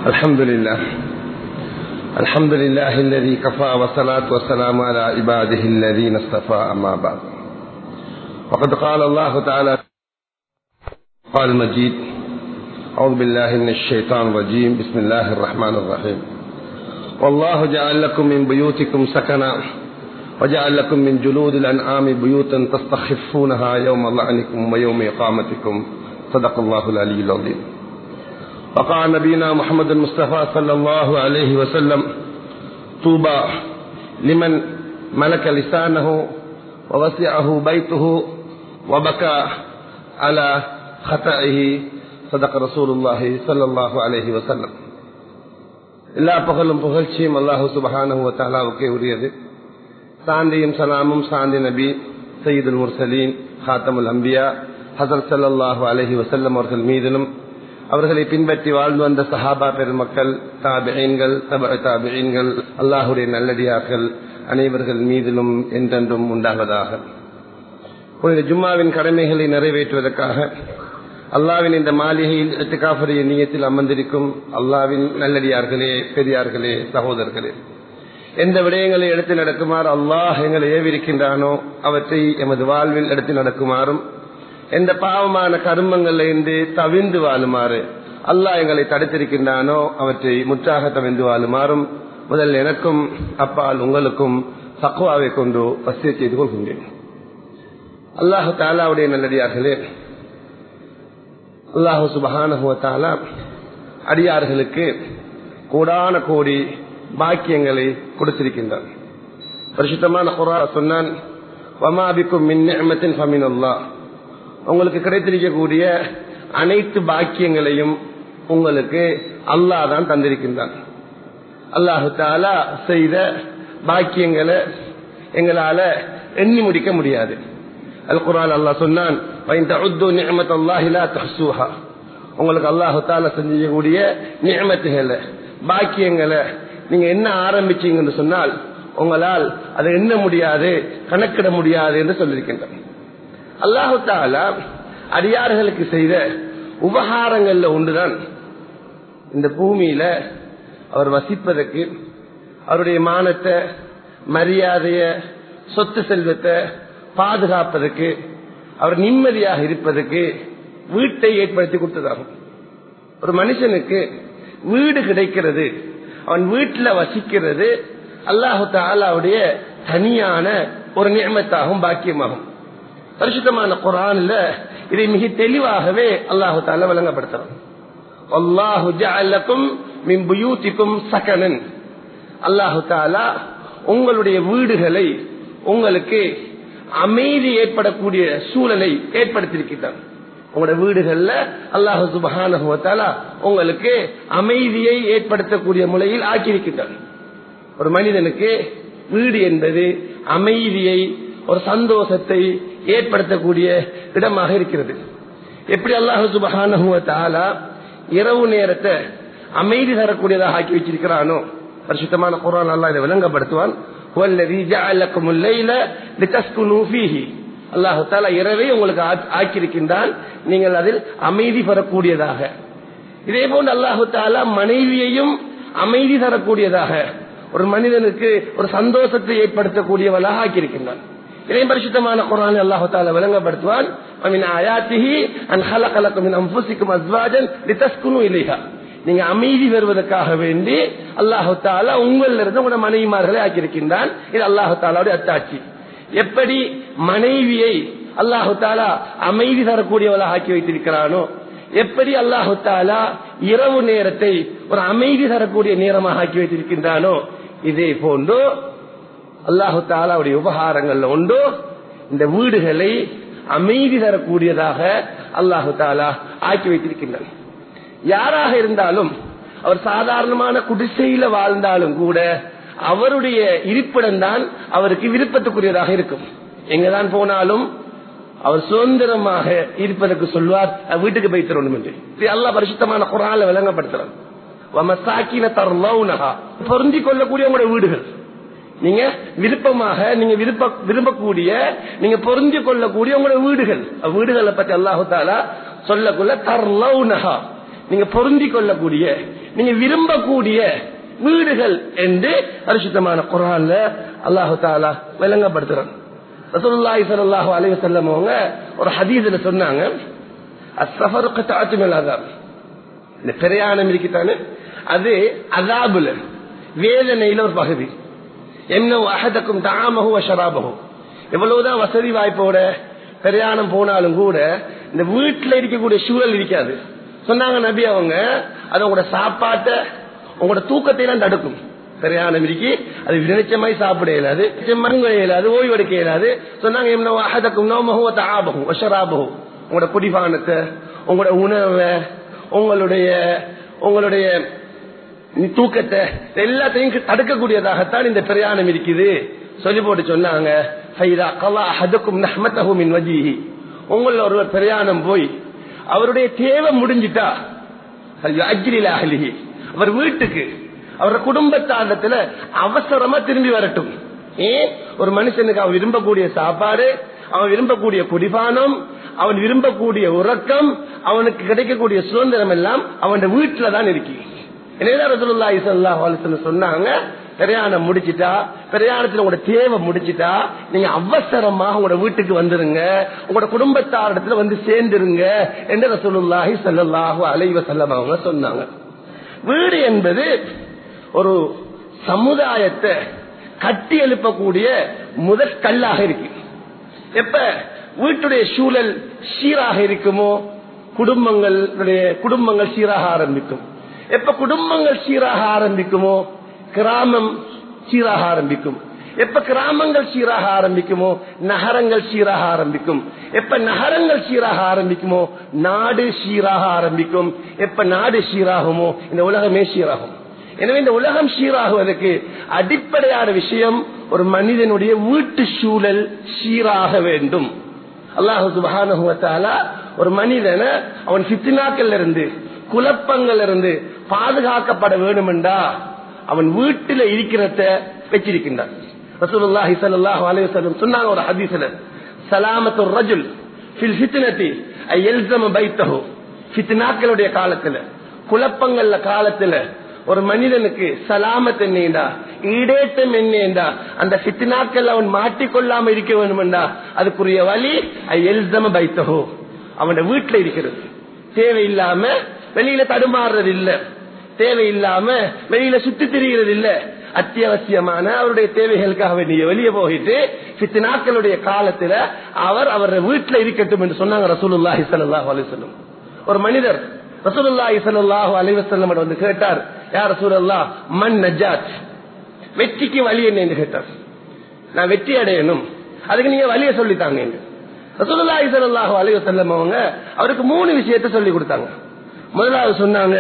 الحمد لله الحمد لله الذي كفى والصلاة والسلام على عباده الذين اصطفى أما بعد وقد قال الله تعالى قال المجيد أعوذ بالله من الشيطان الرجيم بسم الله الرحمن الرحيم والله جعل لكم من بيوتكم سكنا وجعل لكم من جلود الأنعام بيوتا تستخفونها يوم ظعنكم ويوم إقامتكم صدق الله العلي العظيم وقع نبينا محمد المصطفى صلى الله عليه وسلم طوبى لمن ملك لسانه ووسعه بيته وبكى على خطئه صدق رسول الله صلى الله عليه وسلم எல்லா புகழும் புகழ்ச்சியும் அல்லாஹு சுபஹானஹு தாலாவுக்கே உரியது சாந்தியும் சலாமும் சாந்தி நபி சயீதுல் முர்சலீன் ஹாத்தமுல் அம்பியா ஹசர் சல்லாஹு அலஹி வசல்லம் அவர்கள் மீதிலும் அவர்களை பின்பற்றி வாழ்ந்து வந்த சஹாபா பெருமக்கள் தாபியன்கள் தப தாபியன்கள் அல்லாஹுடைய நல்லடியார்கள் அனைவர்கள் மீதிலும் என்றென்றும் உண்டாவதாக புனித ஜும்மாவின் கடமைகளை நிறைவேற்றுவதற்காக அல்லாவின் இந்த மாளிகையில் எட்டுக்காஃபரிய நீயத்தில் அமர்ந்திருக்கும் அல்லாவின் நல்லடியார்களே பெரியார்களே சகோதரர்களே எந்த விடயங்களை எடுத்து நடக்குமாறு அல்லாஹ் எங்களை ஏவிருக்கின்றானோ அவற்றை எமது வாழ்வில் எடுத்து நடக்குமாறும் எந்த பாவமான கருமங்கள்ல இருந்து தவிந்து வாழுமாறு அல்லாஹ் எங்களை தடுத்திருக்கின்றானோ அவற்றை முற்றாக தவிந்து வாழுமாறும் முதல் எனக்கும் அப்பால் உங்களுக்கும் தக்குவாவை கொண்டு வசிய செய்து கொள்கின்றேன் அல்லாஹு தாலாவுடைய நல்லடியார்களே அல்லாஹு சுபகானுவத்தாலா அடியார்களுக்கு கோடான கோடி பாக்கியங்களை கொடுத்திருக்கின்றான் பரிசுத்தமான குரா சொன்னான் வமாபிக்கும் மின் நியமத்தின் ஃபமினுல்லா உங்களுக்கு கிடைத்திருக்கக்கூடிய அனைத்து பாக்கியங்களையும் உங்களுக்கு அல்லாஹ் தான் தந்திருக்கின்றான் அல்லாஹு தாலா செய்த பாக்கியங்களை எங்களால எண்ணி முடிக்க முடியாது அல் குரான் அல்லாஹ் சொன்னான் உங்களுக்கு அல்லாஹு தாலா செஞ்சக்கூடிய நியமத்துகளை பாக்கியங்களை நீங்க என்ன ஆரம்பிச்சீங்கன்னு சொன்னால் உங்களால் அதை எண்ண முடியாது கணக்கிட முடியாது என்று சொல்லியிருக்கின்றான் அல்லாஹு தாலா அடியார்களுக்கு செய்த உபகாரங்கள்ல ஒன்றுதான் இந்த பூமியில அவர் வசிப்பதற்கு அவருடைய மானத்தை மரியாதைய சொத்து செல்வத்தை பாதுகாப்பதற்கு அவர் நிம்மதியாக இருப்பதற்கு வீட்டை ஏற்படுத்தி கொடுத்ததாகும் ஒரு மனுஷனுக்கு வீடு கிடைக்கிறது அவன் வீட்டில் வசிக்கிறது அல்லாஹு தாலாவுடைய தனியான ஒரு நியமத்தாகும் பாக்கியமாகும் பரிசுத்தமான குரான்ல இதை மிக தெளிவாகவே அல்லாஹு தாலா விளங்கப்படுத்துறான் அல்லாஹு ஜஅலக்கும் மின் புயூத்திக்கும் சகனன் அல்லாஹு தாலா உங்களுடைய வீடுகளை உங்களுக்கு அமைதி ஏற்படக்கூடிய சூழலை ஏற்படுத்தியிருக்கிறான் உங்களோட வீடுகள்ல அல்லாஹு சுபஹானுவத்தாலா உங்களுக்கு அமைதியை ஏற்படுத்தக்கூடிய முறையில் ஆக்கியிருக்கிறான் ஒரு மனிதனுக்கு வீடு என்பது அமைதியை ஒரு சந்தோஷத்தை ஏற்படுத்தக்கூடிய இடமாக இருக்கிறது எப்படி அல்லாஹு சுபஹானுவத்தாலா இரவு நேரத்தை அமைதி தரக்கூடியதாக ஆக்கி வச்சிருக்கிறானோ பரிசுத்தமான குரான் அல்லா இதை விளங்கப்படுத்துவான் அல்லாஹு தாலா இரவே உங்களுக்கு ஆக்கியிருக்கின்றான் நீங்கள் அதில் அமைதி பெறக்கூடியதாக இதே போன்று அல்லாஹு தாலா மனைவியையும் அமைதி தரக்கூடியதாக ஒரு மனிதனுக்கு ஒரு சந்தோஷத்தை ஏற்படுத்தக்கூடியவளாக ஆக்கியிருக்கின்றான் இதே பரிசுத்தமான குரான் அல்லாஹு தாலா விளங்கப்படுத்துவான் நீங்க அமைதி பெறுவதற்காக வேண்டி அல்லாஹு தாலா உங்களில் இருந்து உங்களோட மனைவிமார்களை ஆக்கியிருக்கின்றான் இது அல்லாஹு தாலாவுடைய அத்தாட்சி எப்படி மனைவியை அல்லாஹு தாலா அமைதி தரக்கூடியவளாக ஆக்கி வைத்திருக்கிறானோ எப்படி அல்லாஹு தாலா இரவு நேரத்தை ஒரு அமைதி தரக்கூடிய நேரமாக ஆக்கி வைத்திருக்கின்றானோ இதே போன்று அல்லாஹு தாலாவுடைய உபகாரங்கள்ல உண்டு இந்த வீடுகளை அமைதி தரக்கூடியதாக அல்லாஹு தாலா ஆக்கி வைத்திருக்கின்றான் யாராக இருந்தாலும் அவர் சாதாரணமான குடிசையில வாழ்ந்தாலும் கூட அவருடைய இருப்பிடம் தான் அவருக்கு விருப்பத்துக்குரியதாக இருக்கும் எங்கதான் போனாலும் அவர் சுதந்திரமாக இருப்பதற்கு சொல்வார் வீட்டுக்கு போய் தரணும் என்று அல்லா பரிசுத்தமான குரால விளங்கப்படுத்துறான் பொருந்தி கொள்ளக்கூடிய உங்களுடைய வீடுகள் நீங்க விருப்பமாக நீங்க விருப்ப விரும்பக்கூடிய நீங்க பொருந்தி கொள்ளக்கூடிய உங்களுடைய வீடுகள் வீடுகளை பத்தி அல்லாஹு தாலா சொல்லக்குள்ள தர்லவுனஹா நீங்க பொருந்தி கொள்ளக்கூடிய நீங்க விரும்பக்கூடிய வீடுகள் என்று பரிசுத்தமான குரான்ல அல்லாஹு தாலா விளங்கப்படுத்துறான் ரசூலுல்லாஹி ஸல்லல்லாஹு அலைஹி வஸல்லம் அவங்க ஒரு ஹதீஸ்ல சொன்னாங்க அஸ்ஸஃபரு கத்அத்து மினல் அஸாப் இந்த பிரயாணம் இருக்குதானே அது அதாபுல வேதனையில ஒரு பகுதி என்ன அஹதக்கும் தாமஹு ஷராபஹு எவ்வளவுதான் வசதி வாய்ப்போட பிரயாணம் போனாலும் கூட இந்த வீட்டுல இருக்கக்கூடிய சூழல் இருக்காது சொன்னாங்க நபி அவங்க அது உங்களோட சாப்பாட்டை உங்களோட தூக்கத்தை எல்லாம் தடுக்கும் பிரயாணம் இருக்கி அது நினைச்சமாய் சாப்பிட இயலாது மருங்க இயலாது ஓய்வெடுக்க இயலாது சொன்னாங்க என்ன அஹதக்கும் நோமஹு தாபஹு ஷராபஹு உங்களோட குடிபானத்தை உங்களோட உணவை உங்களுடைய உங்களுடைய தூக்கத்தை எல்லாத்தையும் தடுக்கக்கூடியதாகத்தான் இந்த பிரயாணம் இருக்குது சொல்லி போட்டு சொன்னாங்க உங்கள ஒருவர் பிரயாணம் போய் அவருடைய தேவை முடிஞ்சிட்டா அஜ்ரில அகலிகி அவர் வீட்டுக்கு அவரோட குடும்பத்தாண்டத்துல அவசரமா திரும்பி வரட்டும் ஏன் ஒரு மனுஷனுக்கு அவன் விரும்பக்கூடிய சாப்பாடு அவன் விரும்பக்கூடிய குடிபானம் அவன் விரும்பக்கூடிய உறக்கம் அவனுக்கு கிடைக்கக்கூடிய சுதந்திரம் எல்லாம் அவன் வீட்டுல தான் இருக்கு சொன்னாங்க பிரயாணம் முடிச்சிட்டா பிரயாணத்துல உங்களோட தேவை முடிச்சிட்டா நீங்க அவசரமாக உங்களோட வீட்டுக்கு வந்துருங்க உங்களோட குடும்பத்தாரிடத்துல வந்து சேர்ந்துருங்க என்று ரசூலுல்லாஹி ஸல்லல்லாஹு அலைஹி வஸல்லம் அவங்க சொன்னாங்க வீடு என்பது ஒரு சமுதாயத்தை கட்டி எழுப்பக்கூடிய முதற் கல்லாக இருக்கு எப்ப வீட்டுடைய சூழல் சீராக இருக்குமோ குடும்பங்களுடைய குடும்பங்கள் சீராக ஆரம்பிக்கும் எப்ப குடும்பங்கள் சீராக ஆரம்பிக்குமோ கிராமம் சீராக ஆரம்பிக்கும் எப்ப கிராமங்கள் சீராக ஆரம்பிக்குமோ நகரங்கள் சீராக ஆரம்பிக்கும் எப்ப நகரங்கள் சீராக ஆரம்பிக்குமோ நாடு சீராக ஆரம்பிக்கும் எப்ப நாடு சீராகுமோ இந்த உலகமே சீராகும் எனவே இந்த உலகம் சீராகுவதற்கு அடிப்படையான விஷயம் ஒரு மனிதனுடைய வீட்டு சூழல் சீராக வேண்டும் அல்லாஹு சுபானுவத்தால ஒரு மனிதனை அவன் சித்தினாக்கள் இருந்து குழப்பங்கள் இருந்து பாதுகாக்கப்பட வேண்டுமென்றா அவன் வீட்டில் இருக்கிறத வச்சிருக்கின்றான் ரசூலுல்லாஹி ஸல்லல்லாஹு அலைஹி வஸல்லம் சொன்னாங்க ஒரு ஹதீஸ்ல சலாமத்து ரஜுல் ஃபில் ஃபித்னதி ஐ யல்ஸம பைத்தஹு ஃபித்னாக்களுடைய காலத்துல குழப்பங்கள்ல காலத்துல ஒரு மனிதனுக்கு சலாமத் என்னேண்டா ஈடேற்றம் என்னேண்டா அந்த ஃபித்னாக்கள் அவன் மாட்டிக்கொள்ளாம இருக்க வேண்டுமெண்டா அதுக்குரிய வழி ஐ எல்சம பைத்தஹோ அவன் வீட்டுல இருக்கிறது தேவையில்லாம வெளியில தடுமாறுறது இல்ல தேவையில்லாம வெளியில சுத்தி திரிகிறது இல்ல அத்தியாவசியமான அவருடைய தேவைகளுக்காக வேண்டிய வெளியே போயிட்டு பித்தினாக்களுடைய காலத்துல அவர் அவருடைய வீட்டுல இருக்கட்டும் என்று சொன்னாங்க ரசூலுல்லாஹி ஸல்லல்லாஹு அலைஹி வஸல்லம் ஒரு மனிதர் ரசூலுல்லாஹி ஸல்லல்லாஹு அலைஹி வஸல்லம் வந்து கேட்டார் யார் ரசூலுல்லாஹ் மன் நஜாத் வெற்றிக்கு வழி என்ன என்று கேட்டார் நான் வெற்றி அடையணும் அதுக்கு நீங்க வழியை சொல்லித்தாங்க என்று ரசூலுல்லாஹி ஸல்லல்லாஹு அலைஹி வஸல்லம் அவங்க அவருக்கு மூணு விஷயத்தை சொல்லி கொடுத்தாங்க முதலாவது சொன்னாங்க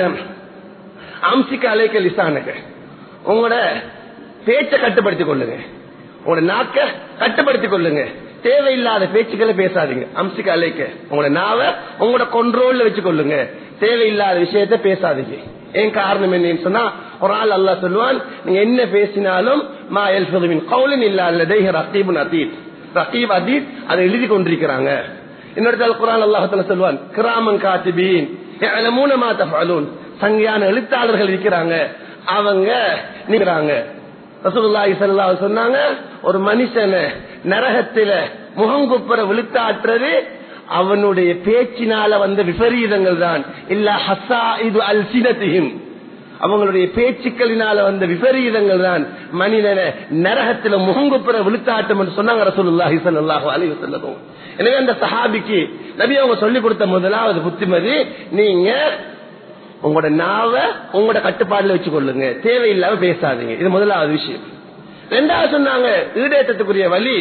அம்சிக்க அலைக்க லிசானுக்கு உங்களோட பேச்சை கட்டுப்படுத்திக் கொள்ளுங்க உங்களோட நாக்க கட்டுப்படுத்திக் கொள்ளுங்க தேவையில்லாத பேச்சுக்களை பேசாதீங்க அம்சிக்க அலைக்க உங்களோட நாவ உங்களோட கொண்ட்ரோல்ல வச்சுக்கொள்ளுங்க தேவையில்லாத விஷயத்த பேசாதீங்க ஏன் காரணம் என்னன்னு சொன்னா ஒரு ஆள் அல்லா சொல்லுவான் நீங்க என்ன பேசினாலும் மா எல்ஃபதுவின் கவுலின் இல்ல அல்லதை ரத்தீபுன் அதீத் ரத்தீப் அதீத் அதை எழுதி கொண்டிருக்கிறாங்க இன்னொரு குரான் அல்லாஹத்துல சொல்லுவான் கிராமன் காத்திபீன் மூணமா தஃபாலூன் சங்கையான எழுத்தாளர்கள் இருக்கிறாங்க அவங்க நிற்கிறாங்க ரசூலுல்லாஹி ஸல்லல்லாஹு சொன்னாங்க ஒரு மனுஷனை நரகத்தில முகங்குப்புற விழுத்தாற்றுறது அவனுடைய பேச்சினால வந்த விபரீதங்கள் தான் இல்ல ஹசா இது அல் சினத்தியும் அவங்களுடைய பேச்சுக்களினால வந்த விபரீதங்கள் தான் மனிதனை நரகத்துல முகங்குப்புற விழுத்தாட்டும் என்று சொன்னாங்க ரசூலுல்லாஹி ஸல்லல்லாஹு அலைஹி வஸல்லம் எனவே அந்த சஹாபிக்கு நபி அவங்க சொல்லி கொடுத்த முதலாவது புத்திமதி நீங்க உங்களோட நாவ உங்களோட கட்டுப்பாடுல வச்சுக்கொள்ளுங்க தேவையில்லாம பேசாதீங்க இது முதலாவது விஷயம் ரெண்டாவது சொன்னாங்க ஈடேற்றத்துக்குரிய வழி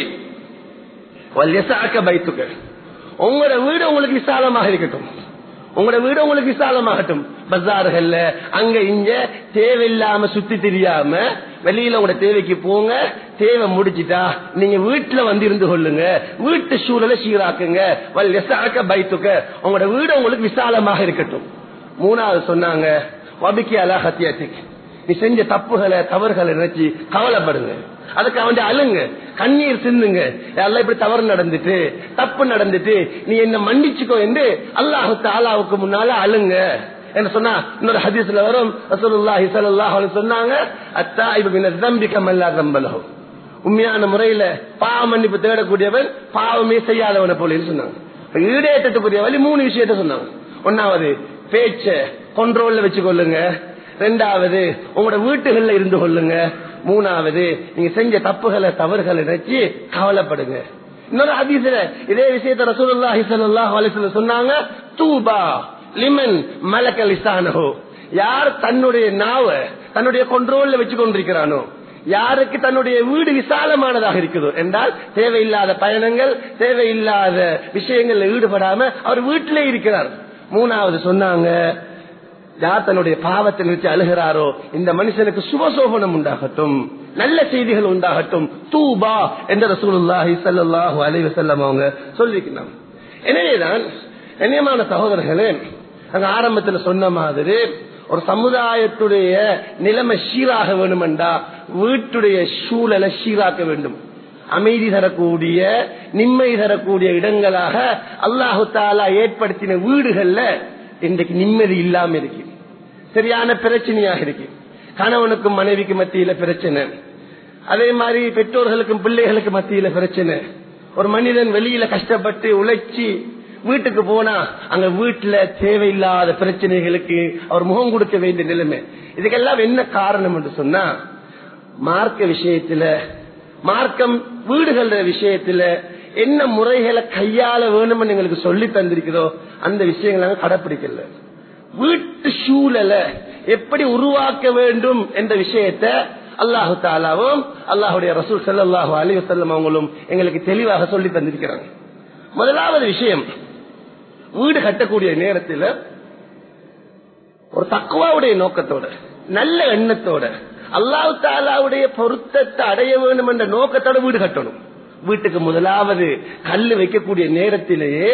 பைத்துக்க உங்களோட வீடு உங்களுக்கு விசாலமாக இருக்கட்டும் உங்களோட வீடு உங்களுக்கு விசாலமாகட்டும் பஜார்கள்ல அங்க இங்க தேவையில்லாம சுத்தி தெரியாம வெளியில உங்களோட தேவைக்கு போங்க தேவை முடிச்சிட்டா நீங்க வீட்டுல வந்து இருந்து கொள்ளுங்க வீட்டு சூழலை சீராக்குங்க வல் எசாக்க பைத்துக்க உங்களோட வீடு உங்களுக்கு விசாலமாக இருக்கட்டும் மூணாவது சொன்னாங்க வபிக்கி அலா ஹத்தியாத்திக் நீ செஞ்ச தப்புகளை தவறுகளை நினைச்சு கவலைப்படுங்க அதுக்கு அவன் அழுங்க கண்ணீர் சிந்துங்க எல்லாம் இப்படி தவறு நடந்துட்டு தப்பு நடந்துட்டு நீ என்ன மன்னிச்சுக்கோ என்று அல்லாஹு தாலாவுக்கு முன்னால அழுங்க என்ன சொன்னா இன்னொரு ஹதீஸ்ல வரும் ரசூலுல்லாஹி ஸல்லல்லாஹு அலைஹி சொன்னாங்க அத்தாயிபு மின ذنبி கமல்லா ذنبலஹு உண்மையான முறையில பாவ மன்னிப்பு தேடக்கூடியவன் பாவமே செய்யாதவனை போல சொன்னாங்க ஈடேற்றத்துக்குரிய வழி மூணு விஷயத்த சொன்னாங்க ஒன்னாவது பேச்ச கொண்ட்ரோல்ல வச்சு கொள்ளுங்க ரெண்டாவது உங்களோட வீட்டுகள்ல இருந்து கொள்ளுங்க மூணாவது நீங்க செஞ்ச தப்புகளை தவறுகளை நினைச்சு கவலைப்படுங்க இன்னொரு ஹதீஸ்ல இதே விஷயத்த ரசூலுல்லாஹி ஸல்லல்லாஹு அலைஹி வஸல்லம் சொன்னாங்க தூபா லிமன் மலக்க லிசானஹு யார் தன்னுடைய நாவ தன்னுடைய கொண்ட்ரோல்ல வச்சு கொண்டிருக்கிறானோ யாருக்கு தன்னுடைய வீடு விசாலமானதாக இருக்குதோ என்றால் தேவையில்லாத பயணங்கள் தேவையில்லாத விஷயங்கள்ல ஈடுபடாம அவர் வீட்டிலே இருக்கிறார் மூணாவது சொன்னாங்க யார் தன்னுடைய பாவத்தை நிறுத்தி அழுகிறாரோ இந்த மனுஷனுக்கு சுபசோபனம் உண்டாகட்டும் நல்ல செய்திகள் உண்டாகட்டும் தூபா என்ற ரசூலுல்லாஹி ஸல்லல்லாஹு அலைஹி வஸல்லம் அவங்க சொல்லிருக்கிறாங்க எனவேதான் கண்ணியமான சகோதரர்களே அங்க ஆரம்பத்துல சொன்ன மாதிரி ஒரு சமுதாயத்துடைய நிலைமை சீராக வேண்டுமென்றா வீட்டுடைய சூழலை சீராக்க வேண்டும் அமைதி தரக்கூடிய நிம்மதி தரக்கூடிய இடங்களாக அல்லாஹு தாலா ஏற்படுத்தின வீடுகள்ல இன்றைக்கு நிம்மதி இல்லாம இருக்கு சரியான பிரச்சனையாக இருக்கு கணவனுக்கும் மனைவிக்கு மத்தியில பிரச்சனை அதே மாதிரி பெற்றோர்களுக்கும் பிள்ளைகளுக்கு மத்தியில பிரச்சனை ஒரு மனிதன் வெளியில கஷ்டப்பட்டு உழைச்சி வீட்டுக்கு போனா அங்க வீட்டுல தேவையில்லாத பிரச்சனைகளுக்கு அவர் முகம் கொடுக்க வேண்டிய நிலைமை இதுக்கெல்லாம் என்ன காரணம் என்று சொன்னா மார்க்க விஷயத்துல மார்க்கம் வீடுகள் விஷயத்துல என்ன முறைகளை கையாள வேணும்னு எங்களுக்கு சொல்லி தந்திருக்கிறோ அந்த விஷயங்களை நாங்க கடைப்பிடிக்கல வீட்டு சூழலை எப்படி உருவாக்க வேண்டும் என்ற விஷயத்த அல்லாஹு தாலாவும் அல்லாஹுடைய ரசூல் சல்லாஹு அலி வசல்லம் அவங்களும் எங்களுக்கு தெளிவாக சொல்லி தந்திருக்கிறாங்க முதலாவது விஷயம் வீடு கட்டக்கூடிய நேரத்தில் ஒரு தக்குவாவுடைய நோக்கத்தோட நல்ல எண்ணத்தோட அல்லாஹு தாலாவுடைய பொருத்தத்தை அடைய வேண்டும் என்ற நோக்கத்தோட வீடு கட்டணும் வீட்டுக்கு முதலாவது கல்லு வைக்கக்கூடிய நேரத்திலேயே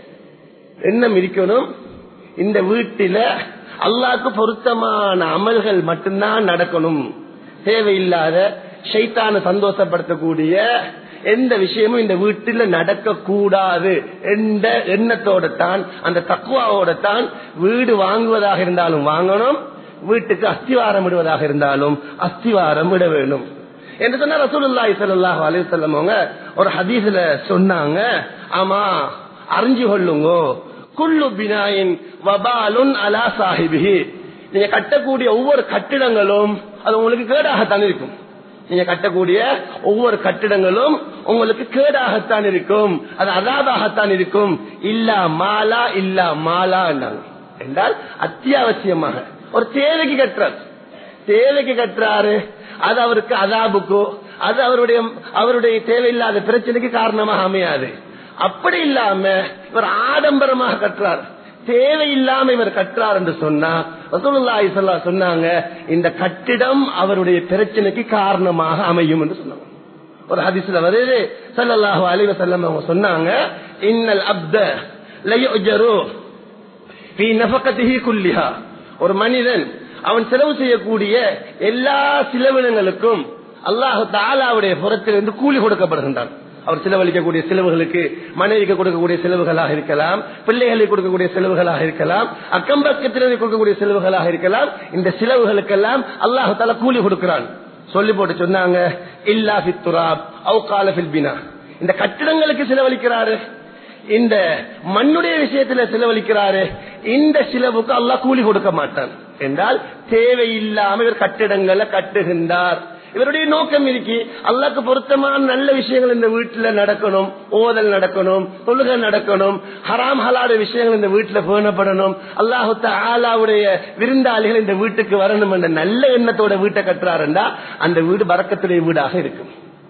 எண்ணம் இருக்கணும் இந்த வீட்டில அல்லாஹ்க்கு பொருத்தமான அமல்கள் மட்டும்தான் நடக்கணும் தேவையில்லாத ஷைத்தான சந்தோஷப்படுத்தக்கூடிய எந்த விஷயமும் இந்த வீட்டில் நடக்க கூடாது என்ற எண்ணத்தோட தான் அந்த தக்குவாவோட தான் வீடு வாங்குவதாக இருந்தாலும் வாங்கணும் வீட்டுக்கு அஸ்திவாரம் விடுவதாக இருந்தாலும் அஸ்திவாரம் விட வேண்டும் என்று சொன்னா ரசூலுல்லாஹி ஸல்லல்லாஹு அலைஹி வஸல்லம் அவங்க ஒரு ஹதீஸ்ல சொன்னாங்க ஆமா அறிஞ்சு கொள்ளுங்க குல்லு பினாயின் வபாலுன் அலா சாஹிபிஹி நீங்க கட்டக்கூடிய ஒவ்வொரு கட்டிடங்களும் அது உங்களுக்கு கேடாகத்தான் இருக்கும் நீங்க கட்டக்கூடிய ஒவ்வொரு கட்டிடங்களும் உங்களுக்கு கேடாகத்தான் இருக்கும் அது அதாபாகத்தான் இருக்கும் இல்லா மாலா இல்லா மாலா என்றால் அத்தியாவசியமாக ஒரு தேவைக்கு கட்டுறார் தேவைக்கு கட்டுறாரு அது அவருக்கு அதாபுக்கோ அது அவருடைய அவருடைய தேவையில்லாத பிரச்சனைக்கு காரணமாக அமையாது அப்படி இல்லாம இவர் ஆடம்பரமாக கட்டுறார் தேவையில்லாம இவர் கட்டுறார் என்று சொன்னா ரசூலுல்லாஹி ஸல்லல்லாஹு சொன்னாங்க இந்த கட்டிடம் அவருடைய பிரச்சனைக்கு காரணமாக அமையும் என்று சொன்னாங்க ஒரு ஹதீஸ்ல வருது ஸல்லல்லாஹு அலைஹி வஸல்லம் அவங்க சொன்னாங்க இன்னல் அப்த லயுஜரு ஃபீ நஃபகதிஹி குல்லிஹா ஒரு மனிதன் அவன் செலவு செய்யக்கூடிய எல்லா செலவினங்களுக்கும் அல்லாஹு தாலாவுடைய புறத்திலிருந்து கூலி கொடுக்கப்படுகின்றான் அவர் செலவழிக்கக்கூடிய செலவுகளுக்கு மனைவிக்கு கொடுக்கக்கூடிய செலவுகளாக இருக்கலாம் பிள்ளைகளுக்கு கொடுக்கக்கூடிய செலவுகளாக இருக்கலாம் அக்கம் பக்கத்தினருக்கு கொடுக்கக்கூடிய செலவுகளாக இருக்கலாம் இந்த செலவுகளுக்கெல்லாம் அல்லாஹு தாலா கூலி கொடுக்கிறான் சொல்லி போட்டு சொன்னாங்க இல்லா பித்துராப் அவுகால பில்பினா இந்த கட்டிடங்களுக்கு செலவழிக்கிறாரு இந்த மண்ணுடைய விஷயத்துல செலவழிக்கிறாரு இந்த செலவுக்கு அல்லாஹ் கூலி கொடுக்க மாட்டான் என்றால் தேவையில்லாம இவர் கட்டிடங்களை கட்டுகின்றார் இவருடைய நோக்கம் இருக்கு அல்லாக்கு பொருத்தமான நல்ல விஷயங்கள் இந்த வீட்டுல நடக்கணும் ஓதல் நடக்கணும் தொழுகை நடக்கணும் ஹராம் ஹலாட விஷயங்கள் இந்த வீட்டுல பேணப்படணும் அல்லாஹு ஆலாவுடைய விருந்தாளிகள் இந்த வீட்டுக்கு வரணும் என்ற நல்ல எண்ணத்தோட வீட்டை கட்டுறாருண்டா அந்த வீடு பறக்கத்துடைய வீடாக இருக்கும்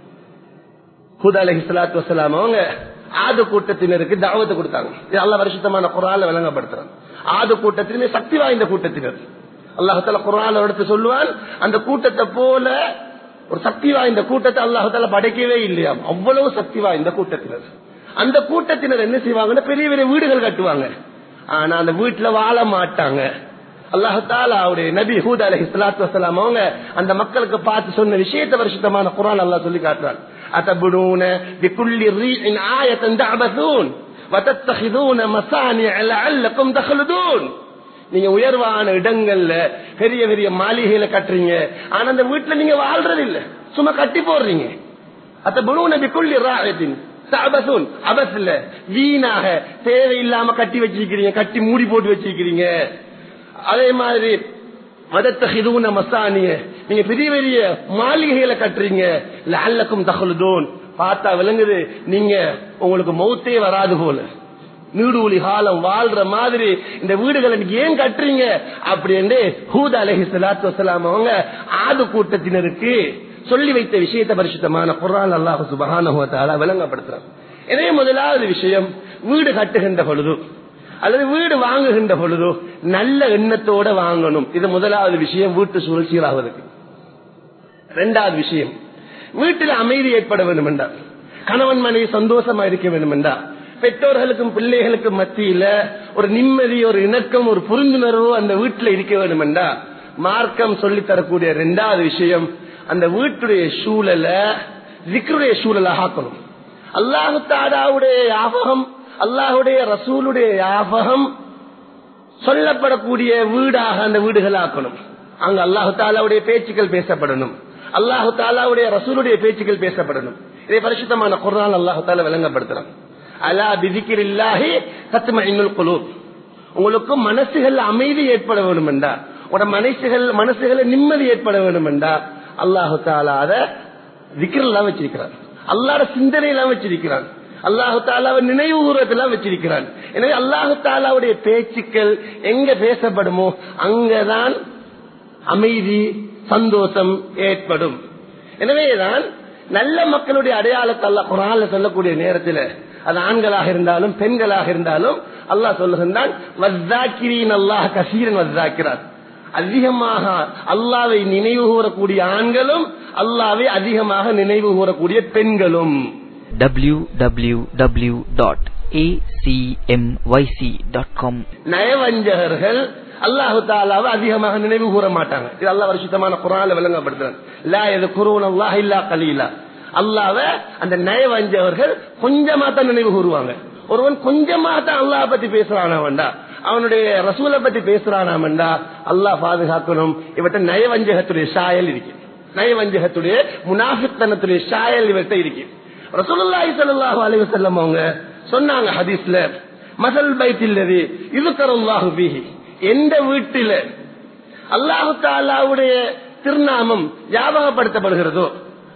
ஹுதா அலஹி சலாத்து வசலாம் அவங்க ஆது கூட்டத்தினருக்கு தாவத்தை கொடுத்தாங்க இது அல்ல வருஷத்தமான குரால விளங்கப்படுத்துறாங்க ஆது கூட்டத்திலுமே சக்தி வாய்ந்த கூட்டத்தினர் அல்லாஹால குரால எடுத்து சொல்லுவான் அந்த கூட்டத்தை போல ஒரு சக்தி வாய்ந்த கூட்டத்தை அல்லாஹால படைக்கவே இல்லையா அவ்வளவு சக்தி வாய்ந்த கூட்டத்தினர் அந்த கூட்டத்தினர் என்ன செய்வாங்கன்னா பெரிய பெரிய வீடுகள் கட்டுவாங்க ஆனா அந்த வீட்டுல வாழ மாட்டாங்க அல்லாஹால அவருடைய நபி ஹூத் அலஹி சலாத்து வசலாம் அவங்க அந்த மக்களுக்கு பார்த்து சொன்ன விஷயத்த வருஷத்தமான குரான் அல்லா சொல்லி காட்டுறான் أتبنون بكل ريع آية تعبثون وتتخذون مصانع لعلكم تخلدون நீங்க உயர்வான இடங்கள்ல பெரிய பெரிய மாளிகையில கட்டுறீங்க ஆனா அந்த வீட்டுல நீங்க வாழ்றது இல்ல சும்மா கட்டி போடுறீங்க அத்த புனு நபி குள்ளி ராயத்தின் அபசுன் அபஸ் இல்ல வீணாக தேவையில்லாம கட்டி வச்சிருக்கிறீங்க கட்டி மூடி போட்டு வச்சிருக்கிறீங்க அதே மாதிரி மதத்தகிதூன மசானிய நீங்க பெரிய பெரிய மாளிகைகளை கட்டுறீங்க லல்லக்கும் தகலுதோன் பார்த்தா விளங்குது நீங்க உங்களுக்கு மௌத்தே வராது போல நீடூழி காலம் வாழ்ற மாதிரி இந்த வீடுகளை நீங்க ஏன் கட்டுறீங்க அப்படின்னு ஹூத் அலஹி சலாத்து வசலாம் அவங்க ஆது கூட்டத்தினருக்கு சொல்லி வைத்த விஷயத்தை பரிசுத்தமான குரான் அல்லாஹ் சுபகான விளங்கப்படுத்துறாங்க எனவே முதலாவது விஷயம் வீடு கட்டுகின்ற பொழுது அல்லது வீடு வாங்குகின்ற பொழுதோ நல்ல எண்ணத்தோட வாங்கணும் இது முதலாவது விஷயம் வீட்டு சூழல் சீராவதற்கு இரண்டாவது விஷயம் வீட்டில் அமைதி ஏற்பட வேண்டும் என்றார் கணவன் மனைவி சந்தோஷமா இருக்க வேண்டும் என்றார் பெற்றோர்களுக்கும் பிள்ளைகளுக்கும் மத்தியில ஒரு நிம்மதி ஒரு இணக்கம் ஒரு புரிந்துணர்வு அந்த வீட்டில் இருக்க வேண்டும் என்றா மார்க்கம் சொல்லி தரக்கூடிய இரண்டாவது விஷயம் அந்த வீட்டுடைய சூழலை விக்ருடைய சூழலாக ஆக்கணும் அல்லாஹு தாடாவுடைய யாபகம் அல்லாஹுடைய ரசூலுடைய யாபகம் சொல்லப்படக்கூடிய வீடாக அந்த வீடுகள் ஆக்கணும் அங்க அல்லாஹு தாலாவுடைய பேச்சுக்கள் பேசப்படணும் அல்லாஹு தாலாவுடைய ரசூலுடைய பேச்சுக்கள் பேசப்படணும் இதை பரிசுத்தமான குரான் அல்லாஹு தாலா விளங்கப்படுத்துறான் அலா பிதிக்கிர் இல்லாஹி சத்தும இன்னுல் குழு உங்களுக்கு மனசுகள் அமைதி ஏற்பட வேண்டும் என்றா உங்களோட மனசுகள் மனசுகளை நிம்மதி ஏற்பட வேண்டும் என்றா அல்லாஹு தாலா அதை விக்கிரெல்லாம் வச்சிருக்கிறார் அல்லாட சிந்தனையெல்லாம் வச்சிருக்கிறான் அல்லாஹு தாலாவை நினைவு கூறத்தெல்லாம் வச்சிருக்கிறான் எனவே அல்லாஹு தாலாவுடைய பேச்சுக்கள் எங்க பேசப்படுமோ அங்கதான் அமைதி சந்தோஷம் ஏற்படும் எனவேதான் நல்ல மக்களுடைய அடையாளத்தை அல்ல குரான்ல சொல்லக்கூடிய நேரத்தில் அது ஆண்களாக இருந்தாலும் பெண்களாக இருந்தாலும் அல்லாஹ் சொல்லுகின்றான் அல்லாஹ் கசீரன் வஸ்தாக்கிறார் அதிகமாக அல்லாவை நினைவு கூறக்கூடிய ஆண்களும் அல்லாவை அதிகமாக நினைவு கூறக்கூடிய பெண்களும் www.acmyc.com நயவஞ்சகர்கள் அல்லாஹு தாலாவை அதிகமாக நினைவு கூற மாட்டாங்க இது அல்லா வருஷத்தமான குரால விளங்கப்படுத்துறாங்க லா எது குருவன் அல்லாஹ் இல்லா கலீலா அல்லாவ அந்த நயவஞ்சகர்கள் கொஞ்சமா தான் நினைவு கூறுவாங்க ஒருவன் கொஞ்சமா தான் அல்லாஹ் பத்தி பேசுறானா வேண்டா அவனுடைய ரசூலை பத்தி பேசுறானா வேண்டா அல்லாஹ் பாதுகாக்கணும் இவற்ற நயவஞ்சகத்துடைய சாயல் இருக்கு நயவஞ்சகத்துடைய முனாஃபித்தனத்துடைய சாயல் இவர்கிட்ட இருக்கு ரசூலுல்லாஹி ஸல்லல்லாஹு அலைஹி வஸல்லம் அவங்க சொன்னாங்க ஹதீஸ்ல மசல் பைத்தில்லது இது கரல்லாஹு பிஹி எந்த வீட்டில அல்லாஹு தாலாவுடைய திருநாமம் ஞாபகப்படுத்தப்படுகிறதோ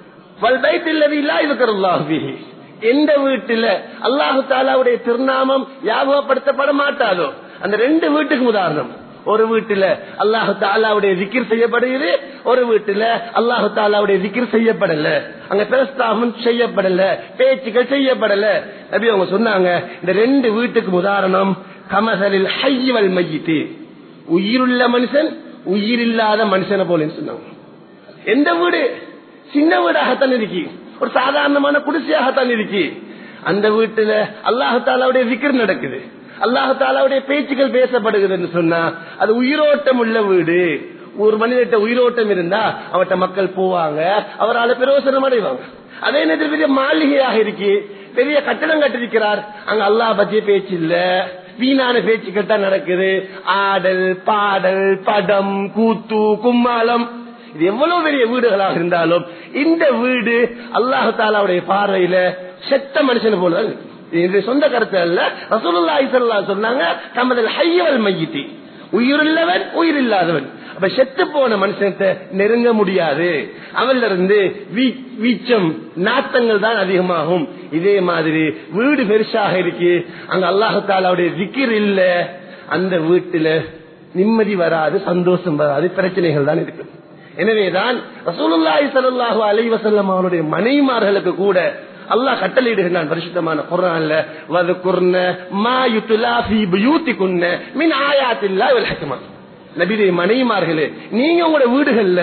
வல் பைத்தில்லது இல்லா இது கரல்லாஹு பிஹி எந்த வீட்டில அல்லாஹு தாலாவுடைய திருநாமம் ஞாபகப்படுத்தப்பட மாட்டாதோ அந்த ரெண்டு வீட்டுக்கு உதாரணம் ஒரு வீட்டுல அல்லாஹு தாலாவுடைய திக்கிர் செய்யப்படுகிறது ஒரு வீட்டுல அல்லாஹு தாலாவுடைய திக்கிர் செய்யப்படல அங்க பிரஸ்தாபம் செய்யப்படல பேச்சுக்கள் செய்யப்படல அப்படி அவங்க சொன்னாங்க இந்த ரெண்டு வீட்டுக்கு உதாரணம் கமசலில் ஹைவல் மையிட்டு உயிருள்ள மனுஷன் உயிரில்லாத மனுஷனை போல சொன்னாங்க எந்த வீடு சின்ன வீடாகத்தான் இருக்கு ஒரு சாதாரணமான குடிசையாகத்தான் இருக்கு அந்த வீட்டுல அல்லாஹு தாலாவுடைய விக்கிர் நடக்குது அல்லாஹு தாலாவுடைய பேச்சுக்கள் பேசப்படுகிறது சொன்னா அது உயிரோட்டம் உள்ள வீடு ஒரு மனிதர்கிட்ட உயிரோட்டம் இருந்தா அவர்கிட்ட மக்கள் போவாங்க அவரால் பிரயோசனம் அடைவாங்க அதே நேரத்தில் பெரிய மாளிகையாக இருக்கு பெரிய கட்டடம் கட்டிருக்கிறார் அங்க அல்லாஹ் பத்திய பேச்சு இல்ல வீணான பேச்சுக்கள் தான் நடக்குது ஆடல் பாடல் படம் கூத்து கும்மாளம் இது எவ்வளவு பெரிய வீடுகளாக இருந்தாலும் இந்த வீடு அல்லாஹு தாலாவுடைய பார்வையில செத்த மனுஷன் போல இது சொந்த கருத்து அல்ல ரசூலுல்லாஹி ஸல்லல்லாஹு சொன்னாங்க தமதல் ஹய்யவல் மையித்தி உயிருள்ளவன் உயிர் இல்லாதவன் அப்ப செத்து போன மனுஷத்தை நெருங்க முடியாது அவன்ல இருந்து வீச்சம் நாத்தங்கள் தான் அதிகமாகும் இதே மாதிரி வீடு பெருசாக இருக்கு அங்க அல்லாஹு தாலாவுடைய விக்கிர் இல்ல அந்த வீட்டுல நிம்மதி வராது சந்தோஷம் வராது பிரச்சனைகள் தான் இருக்கு எனவேதான் ரசூலுல்லாஹி ஸல்லல்லாஹு அலைஹி வஸல்லம் அவருடைய மனைவிமார்களுக்கு கூட அல்லாஹ் கட்டளையிடுகிறான் பரிசுத்தமான குர்ஆன்ல வذكرن ما يتلى في بيوتكن من آيات الله والحكمة நபியுடைய மனைவிமார்களே நீங்க உங்களோட வீடுகள்ல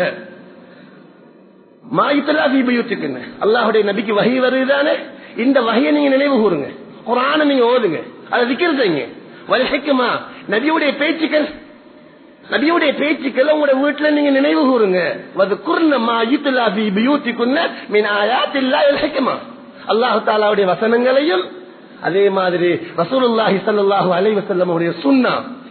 மா யுத்லா ஃபீ பயூத்திக்குன்னு அல்லாஹ்வுடைய நபிக்கு வஹி வருதானே இந்த வஹியை நீங்க நினைவு கூறுங்க குர்ஆனை நீங்க ஓதுங்க அதை விக்கிர் செய்யுங்க வல் ஹிக்மா நபியுடைய பேச்சுக்கள் நபியுடைய பேச்சுக்கள் உங்களோட வீட்டுல நீங்க நினைவு கூறுங்க வذكرن யுத்லா ஃபீ பயூத்திக்குன் மின் ஆயாத்தில்லாஹி வல் ஹிக்மா அல்லாஹு தாலாவுடைய வசனங்களையும் அதே மாதிரி ரசூலுல்லாஹி ஸல்லல்லாஹு அலைஹி வஸல்லம் உடைய சுன்னா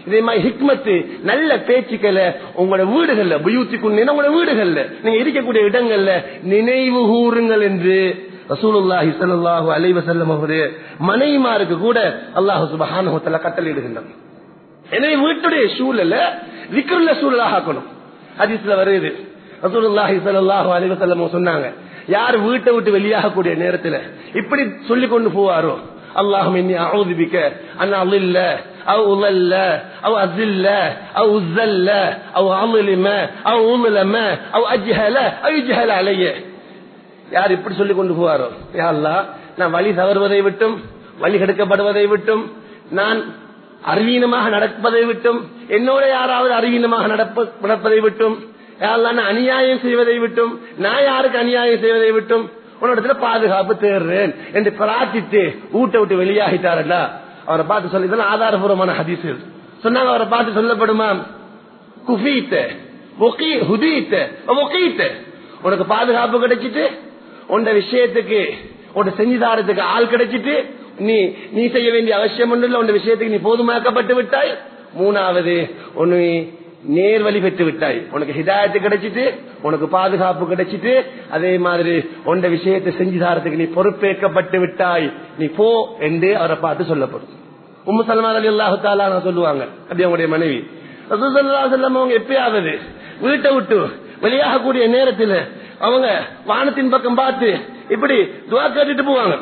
இதே மாதிரி ஹிக்மத்து நல்ல பேச்சுக்களை உங்களோட வீடுகள்ல புயூத்திக்குள் உங்களோட வீடுகள்ல நீங்க இருக்கக்கூடிய இடங்கள்ல நினைவு கூறுங்கள் என்று ரசூலுல்லாஹி ஸல்லல்லாஹு அலைஹி வஸல்லம் அவருடைய மனைவிமாருக்கு கூட அல்லாஹ் சுப்ஹானஹு வ தஆலா கட்டளையிடுகின்றான் எனவே வீட்டுடைய சூழல விக்ருள்ள சூழலாக ஆக்கணும் ஹதீஸ்ல வருது ரசூலுல்லாஹி ஸல்லல்லாஹு அலைஹி வஸல்லம் சொன்னாங்க யார் வீட்டை விட்டு வெளியாகக்கூடிய நேரத்துல இப்படி சொல்லி கொண்டு போவாரோ اللهم اني اعوذ بك ان اضل او اضل او اذل او اذل او اظلم او اظلم او اجهل او يجهل علي யார் இப்படி சொல்லி கொண்டு போவாரோ யா அல்லாஹ் நான் வழி தவறுவதை விட்டும் வழி கெடுக்கப்படுவதை விட்டும் நான் அறிவீனமாக நடப்பதை விட்டும் என்னோட யாராவது அறிவீனமாக நடப்ப நடப்பதை விட்டும் யா அல்லாஹ் நான் அநியாயம் செய்வதை விட்டும் நான் யாருக்கு அநியாயம் செய்வதை விட்டும் உன்னிடத்துல பாதுகாப்பு தேடுறேன் என்று பிரார்த்தித்து ஊட்ட விட்டு வெளியாகிட்டாரா அவரை பார்த்து சொல்லி இதெல்லாம் ஆதாரபூர்வமான ஹதீஸ் சொன்னாங்க அவரை பார்த்து சொல்லப்படுமா குஃபீத்த ஹுதீத்த ஒகீத்த உனக்கு பாதுகாப்பு கிடைச்சிட்டு உண்ட விஷயத்துக்கு உன்ட செஞ்சு தாரத்துக்கு ஆள் கிடைச்சிட்டு நீ நீ செய்ய வேண்டிய அவசியம் ஒன்றும் இல்லை உண்ட விஷயத்துக்கு நீ போதுமாக்கப்பட்டு விட்டாய் மூணாவது ஒன்னு நேர் வழி பெற்று விட்டாய் உனக்கு ஹிதாயத்து கிடைச்சிட்டு உனக்கு பாதுகாப்பு கிடைச்சிட்டு அதே மாதிரி உண்ட விஷயத்தை செஞ்சு தாரத்துக்கு நீ பொறுப்பேற்கப்பட்டு விட்டாய் நீ போ என்று அவரை பார்த்து சொல்லப்படும் உம்மு சல்மா அலி அல்லாஹு தாலா சொல்லுவாங்க அப்படி அவங்களுடைய மனைவி அவங்க எப்பயாவது வீட்டை விட்டு வெளியாகக்கூடிய நேரத்தில் அவங்க வானத்தின் பக்கம் பார்த்து இப்படி துவா கேட்டுட்டு போவாங்க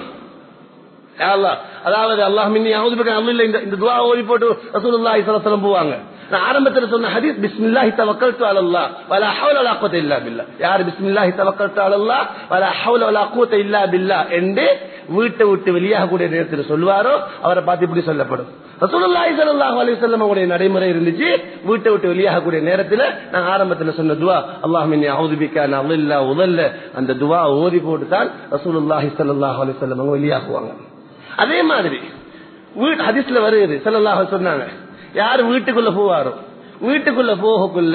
அதாவது அல்லாஹ் மின்னி அவுது இந்த துவா ஓதி போட்டு ரசூலுல்லாஹி ஸல்லல்லாஹு போவாங்க நான் ஆரம்பத்தில் சொன்ன ஹதீஸ் பிஸ்மில்லாஹி தவக்கல்து அலல்லாஹ் வலா ஹவுல வலா குவத்த இல்லா பில்லா யார் பிஸ்மில்லாஹி தவக்கல்து அலல்லாஹ் வலா ஹவுல வலா குவத்த இல்லா பில்லா என்று வீட்டை விட்டு வெளியாகக்கூடிய நேரத்தில் சொல்வாரோ அவரை பார்த்து இப்படி சொல்லப்படும் ரசூலுல்லாஹி ஸல்லல்லாஹு அலைஹி வஸல்லம் உடைய நடைமுறை இருந்துச்சு வீட்டை விட்டு வெளியாகக்கூடிய நேரத்தில் நான் ஆரம்பத்தில் சொன்ன துவா அல்லாஹ் மின்னி அவுது பிக்க நான் உதல்ல அந்த துவா ஓதி போட்டு தான் ரசூலுல்லாஹி ஸல்லல்லாஹு அலைஹி வஸல்லம் அவங்க வெளியாகுவாங்க அதே மாதிரி வீட்டு ஹதீஸ்ல வருகிறது ஸல்லல்லாஹு சொன்னாங்க யார் வீட்டுக்குள்ள போவாரோ வீட்டுக்குள்ள போகக்குள்ள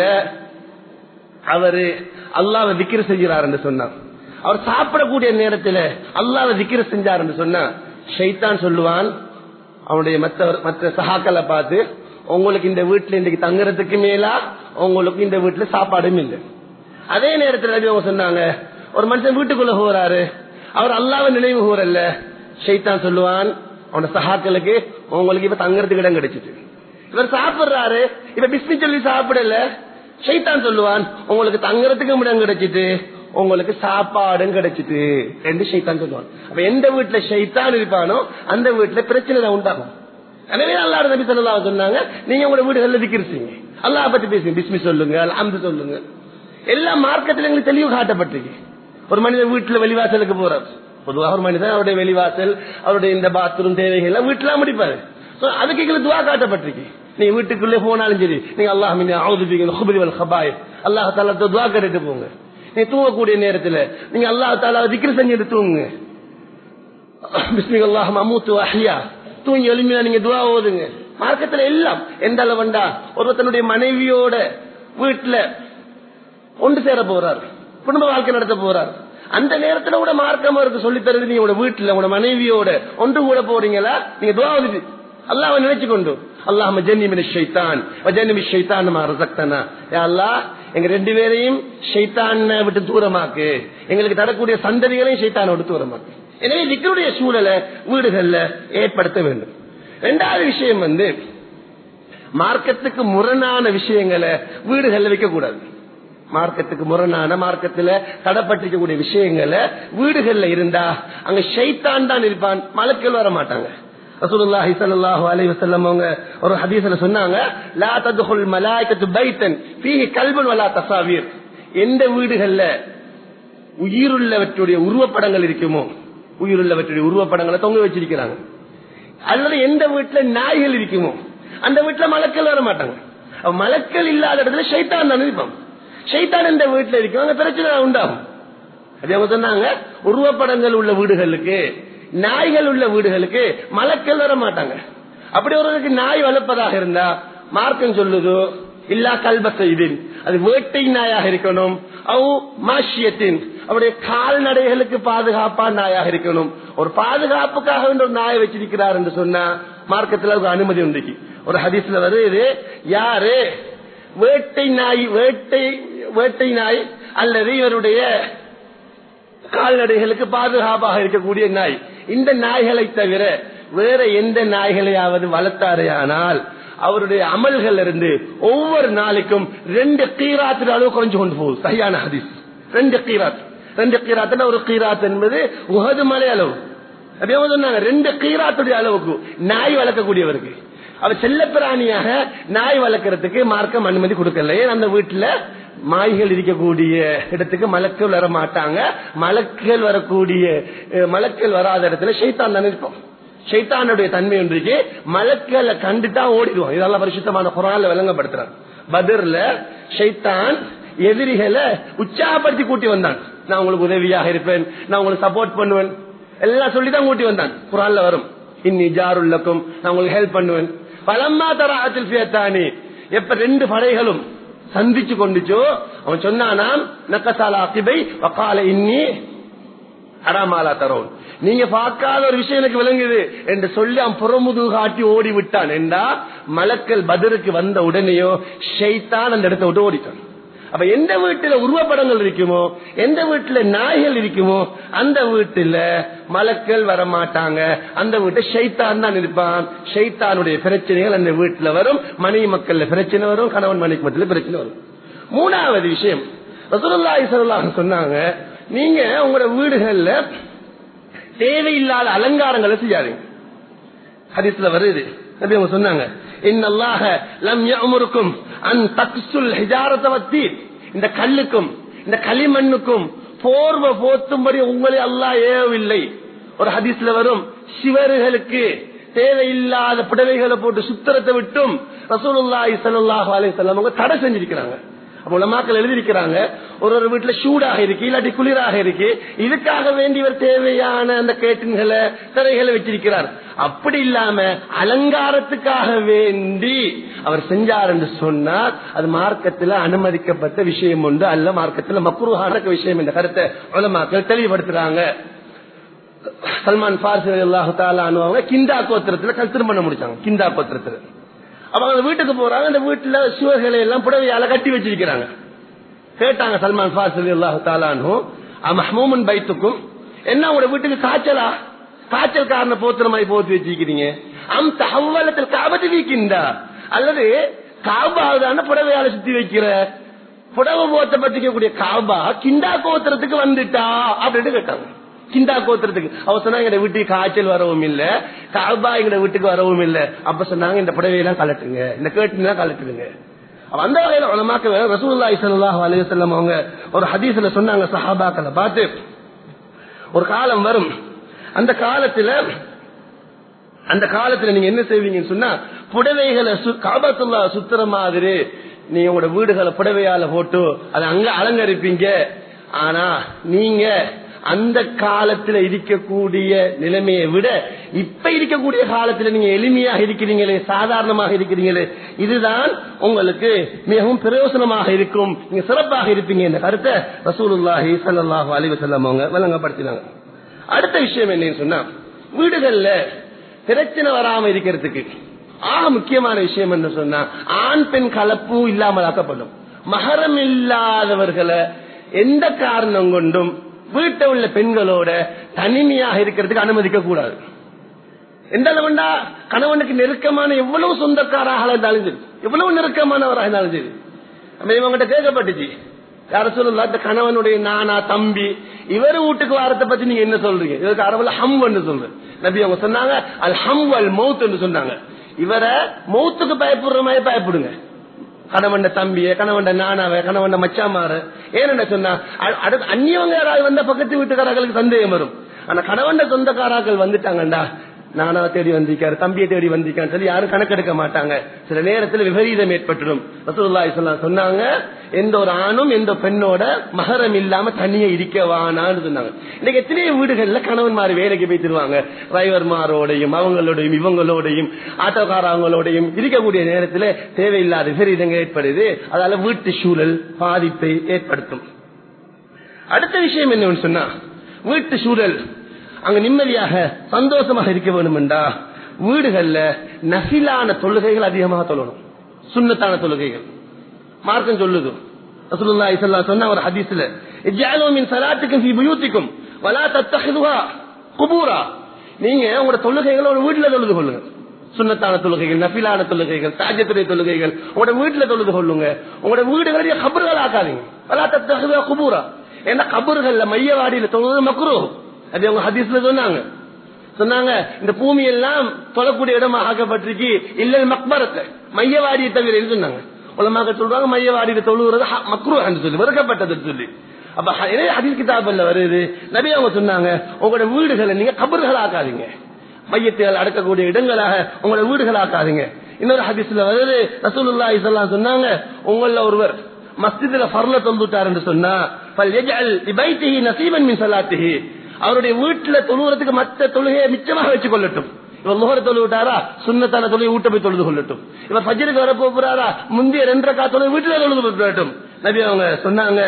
அவரு அல்லாவை திக்கிர செய்கிறார் என்று சொன்னார் அவர் சாப்பிடக்கூடிய நேரத்தில் அல்லாவை திக்கிர செஞ்சார் என்று சொன்னா ஷைத்தான் சொல்லுவான் அவனுடைய மற்ற மற்ற சகாக்களை பார்த்து உங்களுக்கு இந்த வீட்டுல இன்றைக்கு தங்குறதுக்கு மேலா உங்களுக்கு இந்த வீட்டுல சாப்பாடும் இல்லை அதே நேரத்தில் நபி அவங்க சொன்னாங்க ஒரு மனுஷன் வீட்டுக்குள்ள போறாரு அவர் அல்லாவை நினைவு கூறல்ல ஷைத்தான் சொல்லுவான் அவனோட சகாக்களுக்கு உங்களுக்கு இப்ப தங்குறதுக்கு இடம் கிடைச்சிட்டு இவர் சாப்பிடுறாரு இப்ப பிஸ்மி சொல்லி சாப்பிடல ஷைத்தான் சொல்லுவான் உங்களுக்கு தங்குறதுக்கு இடம் கிடைச்சிட்டு உங்களுக்கு சாப்பாடும் கிடைச்சிட்டு என்று ஷைத்தான் சொல்லுவான் அப்ப எந்த வீட்டுல ஷைத்தான் இருப்பானோ அந்த வீட்டுல பிரச்சனை தான் உண்டாகும் எனவே அல்லா நபி சொல்லா சொன்னாங்க நீங்க உங்களோட வீடுகள்ல திக்கிறீங்க அல்லாஹ் பத்தி பேசுங்க பிஸ்மி சொல்லுங்க அம்பு சொல்லுங்க எல்லா மார்க்கத்திலும் எங்களுக்கு தெளிவு காட்டப்பட்டிருக்கு ஒரு மனிதன் வீட்டுல வெளிவாசலுக்கு போறார் பொதுவாக ஒரு மனிதன் அவருடைய வெளிவாசல் அவருடைய இந்த பாத்ரூம் தேவைகள் எல்லாம் வீட்டுல முடிப்பாரு அதுக்கு எங்களுக்கு துவா காட்டப்பட்டிருக்கு நீங்க வீட்டுக்குள்ளே போனாலும் சரி நீங்க அல்லாஹ் அல்லாஹ் தாலா துவா கேட்டுட்டு போங்க நீங்க தூங்கக்கூடிய நேரத்தில் நீங்க அல்லாஹ் தாலா திக்ரு செஞ்சுட்டு தூங்குங்க பிஸ்மிக் அல்லாஹ் அமூத்து அஹ்யா தூங்கி எளிமையா நீங்க துவா ஓதுங்க மார்க்கத்துல எல்லாம் எந்த அளவுண்டா ஒருவர் தன்னுடைய மனைவியோட வீட்டுல ஒன்று சேர போறார் குடும்ப வாழ்க்கை நடத்த போறார் அந்த நேரத்துல கூட மார்க்கம் அவருக்கு சொல்லி தருது நீங்க உங்களோட வீட்டுல உங்களோட மனைவியோட ஒன்று கூட போறீங்களா நீங்க துவா ஓதுது அல்லாஹ் நினைச்சு கொண்டு அல்லாஹ் ஜன்னிமின் ஷைத்தான் ஜன்னிமி ஷைத்தான் ரசக்தனா அல்லாஹ் எங்க ரெண்டு பேரையும் ஷைத்தான் விட்டு தூரமாக்கு எங்களுக்கு தரக்கூடிய சந்ததிகளையும் ஷைத்தான விட்டு தூரமாக்கு எனவே திக்கருடைய சூழலை வீடுகள்ல ஏற்படுத்த வேண்டும் ரெண்டாவது விஷயம் வந்து மார்க்கத்துக்கு முரணான விஷயங்களை வீடுகள்ல வைக்க கூடாது மார்க்கத்துக்கு முரணான மார்க்கத்துல தடப்பட்டிருக்கக்கூடிய விஷயங்களை வீடுகள்ல இருந்தா அங்க ஷைத்தான் தான் இருப்பான் மலக்கள் வர மாட்டாங்க ரசூலுல்லாஹி ஸல்லல்லாஹு அலைஹி வஸல்லம் அவங்க ஒரு ஹதீஸ்ல சொன்னாங்க லா தத்ஹுல் மலாயிகத்து பைத்தன் ஃபீஹி கல்புன் வலா தஸாவீர் எந்த வீடுகள்ல உயிருள்ளவற்றுடைய உருவப்படங்கள் இருக்குமோ உயிருள்ளவற்றுடைய உருவப்படங்களை தொங்க வச்சிருக்கிறாங்க அல்லது எந்த வீட்டுல நாய்கள் இருக்குமோ அந்த வீட்டுல மலக்கள் வர மாட்டாங்க மலக்கள் இல்லாத இடத்துல ஷைத்தான் தான் இருப்பான் ஷைத்தான் எந்த வீட்டுல இருக்கும் அங்க பிரச்சனை உண்டாகும் அது அவங்க சொன்னாங்க உருவப்படங்கள் உள்ள வீடுகளுக்கு நாய்கள் உள்ள வீடுகளுக்கு மலக்கள் வர மாட்டாங்க அப்படி ஒருவருக்கு நாய் வளர்ப்பதாக இருந்தா மார்க்கம் சொல்லுதோ இல்லா கல்ப செய்தின் அது வேட்டை நாயாக இருக்கணும் அவு மாஷியத்தின் அவருடைய கால்நடைகளுக்கு பாதுகாப்பான நாயாக இருக்கணும் ஒரு பாதுகாப்புக்காக ஒரு நாயை வச்சிருக்கிறார் என்று சொன்னா மார்க்கத்தில் அதுக்கு அனுமதி உண்டு ஒரு ஹதீஸ்ல வருது யாரு வேட்டை நாய் வேட்டை வேட்டை நாய் அல்லது இவருடைய கால்நடைகளுக்கு பாதுகாப்பாக இருக்கக்கூடிய நாய் இந்த நாய்களை தவிர வேற எந்த நாய்களையாவது வளர்த்தாரையானால் அவருடைய அமல்கள் இருந்து ஒவ்வொரு நாளைக்கும் ரெண்டு கீராத்து அளவு குறைஞ்சு கொண்டு போகுது சரியான ஹதீஸ் ரெண்டு கீராத் ரெண்டு கீராத்துல ஒரு கீராத் என்பது உகது மலை அளவு அப்படியே சொன்னாங்க ரெண்டு கீராத்துடைய அளவுக்கு நாய் வளர்க்கக்கூடியவருக்கு அவர் செல்ல பிராணியாக நாய் வளர்க்கறதுக்கு மார்க்கம் அனுமதி கொடுக்கல ஏன் அந்த வீட்டுல மாய்கள் இருக்கக்கூடிய இடத்துக்கு மலக்கள் வர மாட்டாங்க மலக்கள் வரக்கூடிய அஹ், மலக்கள் வராத இடத்துல ஷைத்தான் தானே இருக்கும் ஷைத்தானுடைய தன்மை ஒன்றைக்கு மலக்களை கண்டுதான் ஓடிடுவோம் இதெல்லாம் பரிசுத்தமான குரான்ல விளங்கப்படுத்துறாங்க பதர்ல ஷைத்தான் எதிரிகளை உற்சாகப்படுத்தி கூட்டி வந்தான் நான் உங்களுக்கு உதவியாக இருப்பேன் நான் உங்களுக்கு சப்போர்ட் பண்ணுவேன் எல்லாம் சொல்லிதான் கூட்டி வந்தான் குரான்ல வரும் இன்னி ஜாருள்ளக்கும் நான் உங்களுக்கு ஹெல்ப் பண்ணுவேன் பலம்மா தர ஆத்தில் ஃபியத்தானி எப்ப ரெண்டு படைகளும் சந்திச்சு கொண்டுச்சோ அவன் சொன்னானாம் நக்கசாலா அகிபை வக்கால இன்னி அடாமாலா தரோன் நீங்க பார்க்காத ஒரு விஷயம் எனக்கு விளங்குது என்று சொல்லி அவன் புறமுது காட்டி ஓடி விட்டான் என்றா மலக்கல் பதிலுக்கு வந்த உடனேயோ ஷைத்தான் அந்த இடத்தை விட்டு ஓடிட்டான் அப்ப எந்த வீட்டுல உருவப்படங்கள் இருக்குமோ எந்த வீட்டுல நாய்கள் இருக்குமோ அந்த வீட்டுல மலக்கள் வரமாட்டாங்க அந்த வீட்டை ஷைத்தான் தான் இருப்பான் ஷைத்தானுடைய பிரச்சனைகள் அந்த வீட்டுல வரும் மனைவி மக்கள்ல பிரச்சனை வரும் கணவன் மனைவி மத்தியில பிரச்சனை வரும் மூணாவது விஷயம் ரசூலுல்லாஹி ஸல்லல்லாஹு அலைஹி சொன்னாங்க நீங்க உங்களோட வீடுகள்ல தேவையில்லாத அலங்காரங்களை செய்யாதீங்க ஹதீஸ்ல வருது நபி அவங்க சொன்னாங்க இன்னல்லாஹ லம் யஅமுருக்கும் அன் தக்சுல் ஹிஜாரத வத்தீர் இந்த கல்லுக்கும் இந்த களிமண்ணுக்கும் போர்வ போத்தும்படி உங்களை அல்லாஹ் ஏவவில்லை ஒரு ஹதீஸ்ல வரும் சிவர்களுக்கு தேவையில்லாத புடவைகளை போட்டு சுத்தரத்தை விட்டும் ரசூலுல்லாஹி ஸல்லல்லாஹு அலைஹி வஸல்லம் அவங்க தடை செஞ்சிருக்கிறாங்க அப்ப உலமாக்கள் எழுதியிருக்கிறாங்க ஒரு ஒரு வீட்டுல சூடாக இருக்கு இல்லாட்டி குளிராக இருக்கு இதுக்காக வேண்டியவர் தேவையான அந்த கேட்டின்களை திரைகளை வச்சிருக்கிறார் அப்படி இல்லாம அலங்காரத்துக்காக வேண்டி அவர் செஞ்சார் என்று சொன்னார் அது மார்க்கத்தில் அனுமதிக்கப்பட்ட விஷயம் உண்டு அல்ல மார்க்கத்தில் மக்குருகான விஷயம் என்ற கருத்தை உலமாக்கள் தெளிவுபடுத்துறாங்க சல்மான் பார்சி அல்லாஹு தாலான்னு கிண்டா கோத்திரத்துல கல் திருமணம் முடிச்சாங்க கிண்டா கோத்திரத்துல அவங்க அந்த வீட்டுக்கு போறாங்க அந்த வீட்டுல சுவர்களை எல்லாம் புடவையால கட்டி வச்சிருக்கிறாங்க கேட்டாங்க சல்மான் ஃபாசில் அல்லாஹு தாலானு மஹமூமன் பைத்துக்கும் என்ன உங்களோட வீட்டுக்கு காய்ச்சலா காய்ச்சல் காரண போத்துற மாதிரி போத்து வச்சிருக்கிறீங்க அம் தகவலத்தில் காபத்து வீக்கின்றா அல்லது காபாவுதான புடவையால சுத்தி வைக்கிற புடவை போத்த பத்திக்கக்கூடிய காபா கிண்டா கோத்திரத்துக்கு வந்துட்டா அப்படின்னு கேட்டாங்க கிண்டா கோத்திரத்துக்கு அவ சொன்னாங்க எங்க வீட்டுக்கு காய்ச்சல் வரவும் இல்ல காபா எங்க வீட்டுக்கு வரவும் இல்ல அப்ப சொன்னாங்க இந்த புடவையெல்லாம் கலட்டுங்க இந்த கேட்டுலாம் கலட்டுங்க அப்ப அந்த வகையில உலமாக்க ரசூலுல்லாஹி ஸல்லல்லாஹு அலைஹி வஸல்லம் அவங்க ஒரு ஹதீஸ்ல சொன்னாங்க சஹாபாக்களை பார்த்து ஒரு காலம் வரும் அந்த காலத்துல அந்த காலத்துல நீங்க என்ன செய்வீங்கன்னு சொன்னா புடவைகளை சு- காபத்துல்லா சுத்துற மாதிரி நீங்க உங்களோட வீடுகளை புடவையால போட்டு அதை அங்க அலங்கரிப்பீங்க ஆனா நீங்க அந்த காலத்துல இருக்கக்கூடிய நிலைமையை விட இப்ப இருக்கக்கூடிய காலத்துல நீங்க எளிமையாக இருக்கிறீங்களே சாதாரணமாக இருக்கிறீங்களே இதுதான் உங்களுக்கு மிகவும் பிரயோசனமாக இருக்கும் நீங்க சிறப்பாக இருப்பீங்க என்ற கருத்தை ரசூலுல்லாஹி ஸல்லல்லாஹு அலைஹி வஸல்லம் அவங்க விளங்கப்படுத்தினாங்க அடுத்த விஷயம் என்னன்னு சொன்னா வீடுகள்ல பிரச்சனை வராம இருக்கிறதுக்கு ஆக முக்கியமான விஷயம் என்ன சொன்னா ஆண் பெண் கலப்பு இல்லாமல் ஆக்கப்படும் மகரம் இல்லாதவர்களை எந்த காரணம் கொண்டும் வீட்டை உள்ள பெண்களோட தனிமையாக இருக்கிறதுக்கு அனுமதிக்க கூடாது எந்த அளவுண்டா கணவனுக்கு நெருக்கமான எவ்வளவு சொந்தக்காராக இருந்தாலும் சரி எவ்வளவு நெருக்கமானவராக இருந்தாலும் சரி நம்ம இவங்கிட்ட கேட்கப்பட்டுச்சு யார சொல்லல இந்த கணவனுடைய நானா தம்பி இவர் வீட்டுக்கு வாரத்தை பத்தி நீங்க என்ன சொல்றீங்க இதுக்கு அரபுல ஹம் சொல்றேன் நபி அவங்க சொன்னாங்க அல் ஹம் அல் மௌத் என்று சொன்னாங்க இவரை மௌத்துக்கு பயப்படுற மாதிரி பயப்படுங்க கணவன் தம்பிய கணவன் நானாவ கணவன் மச்சாமாறு ஏன்னு சொன்னா அ- அடுத்து அந்நியவங்க யாராவது வந்த பக்கத்து வீட்டுக்காரர்களுக்கு சந்தேகம் வரும் ஆனா கணவன் சொந்தக்காராக்கள் வந்துட்டாங்கண்டா நானாவை தேடி வந்திருக்காரு தம்பியை தேடி வந்திருக்காரு சொல்லி யாரும் கணக்கெடுக்க மாட்டாங்க சில நேரத்தில் விபரீதம் ஏற்பட்டுடும் ரசூலுல்லாஹி ஸல்லல்லாஹு சொன்னாங்க எந்த ஒரு ஆணும் எந்த பெண்ணோட மகரம் இல்லாம தனியே இருக்கவானான்னு சொன்னாங்க இன்னைக்கு எத்தனையோ வீடுகள்ல கணவன் மாதிரி வேலைக்கு போய்த்திருவாங்க டிரைவர்மாரோடையும் அவங்களோடையும் இவங்களோடையும் ஆட்டோக்காரங்களோடையும் இருக்கக்கூடிய நேரத்தில் தேவையில்லாத விபரீதங்கள் ஏற்படுது அதால வீட்டு சூழல் பாதிப்பை ஏற்படுத்தும் அடுத்த விஷயம் என்னன்னு சொன்னா வீட்டு சூழல் அங்க நிம்மதியாக சந்தோஷமாக இருக்க வேண்டும் என்றா வீடுகள்ல நசிலான தொழுகைகள் அதிகமாக தொழணும் சுண்ணத்தான தொழுகைகள் மார்க்கம் சொல்லுது ரசூலுல்லாஹி ஸல்லல்லாஹு அலைஹி சொன்ன ஒரு ஹதீஸ்ல இஜ்அலு மின் ஸலாத்திக்கும் ஃபீ புயூத்திக்கும் வலா தத்தஹிதுஹா குபூரா நீங்க உங்களோட தொழுகைகளை ஒரு வீட்டுல தொழுது கொள்ளுங்க சுண்ணத்தான தொழுகைகள் நஃபிலான தொழுகைகள் தாஜத்துடைய தொழுகைகள் உங்களோட வீட்டுல தொழுது கொள்ளுங்க உங்களோட வீடுகளுடைய கபறுகள் ஆக்காதீங்க வலா தத்தஹிதுஹா குபூரா ஏன்னா கபறுகள்ல மையவாடியில தொழுவது மக்ரூ அது அவங்க ஹதீஸ்ல சொன்னாங்க சொன்னாங்க இந்த பூமி எல்லாம் தொழக்கூடிய இடமா ஆக்கப்பட்டிருக்கு இல்ல மக்பரத்தை மையவாடியை தவிர சொன்னாங்க உலமாக சொல்றாங்க மையவாடியில தொழுகிறது மக்ரூ என்று சொல்லி வெறுக்கப்பட்டது சொல்லி அப்ப இதே ஹதீஸ் கிதாபல்ல வருது நபி அவங்க சொன்னாங்க உங்களோட வீடுகளை நீங்க கபர்கள் ஆக்காதீங்க மையத்துகள் அடக்கக்கூடிய இடங்களாக உங்களோட வீடுகள் ஆக்காதீங்க இன்னொரு ஹதீஸ்ல வருது ரசூலுல்லா இசல்லாம் சொன்னாங்க உங்கள ஒருவர் மஸ்ஜிதுல ஃபர்ல தொந்துட்டார் என்று சொன்னா நசீபன் மின் சலாத்திஹி அவருடைய வீட்டுல தொழுகிறதுக்கு மற்ற தொழுகையை மிச்சமாக வச்சு கொள்ளட்டும் இவர் முகர தொழு விட்டாரா சுண்ணத்தான தொழிலை ஊட்ட போய் தொழுது கொள்ளட்டும் இவர் பஜ்ருக்கு வர போறாரா முந்தைய ரெண்டரை கா தொழில் வீட்டுல தொழுது கொள்ளட்டும் நபி அவங்க சொன்னாங்க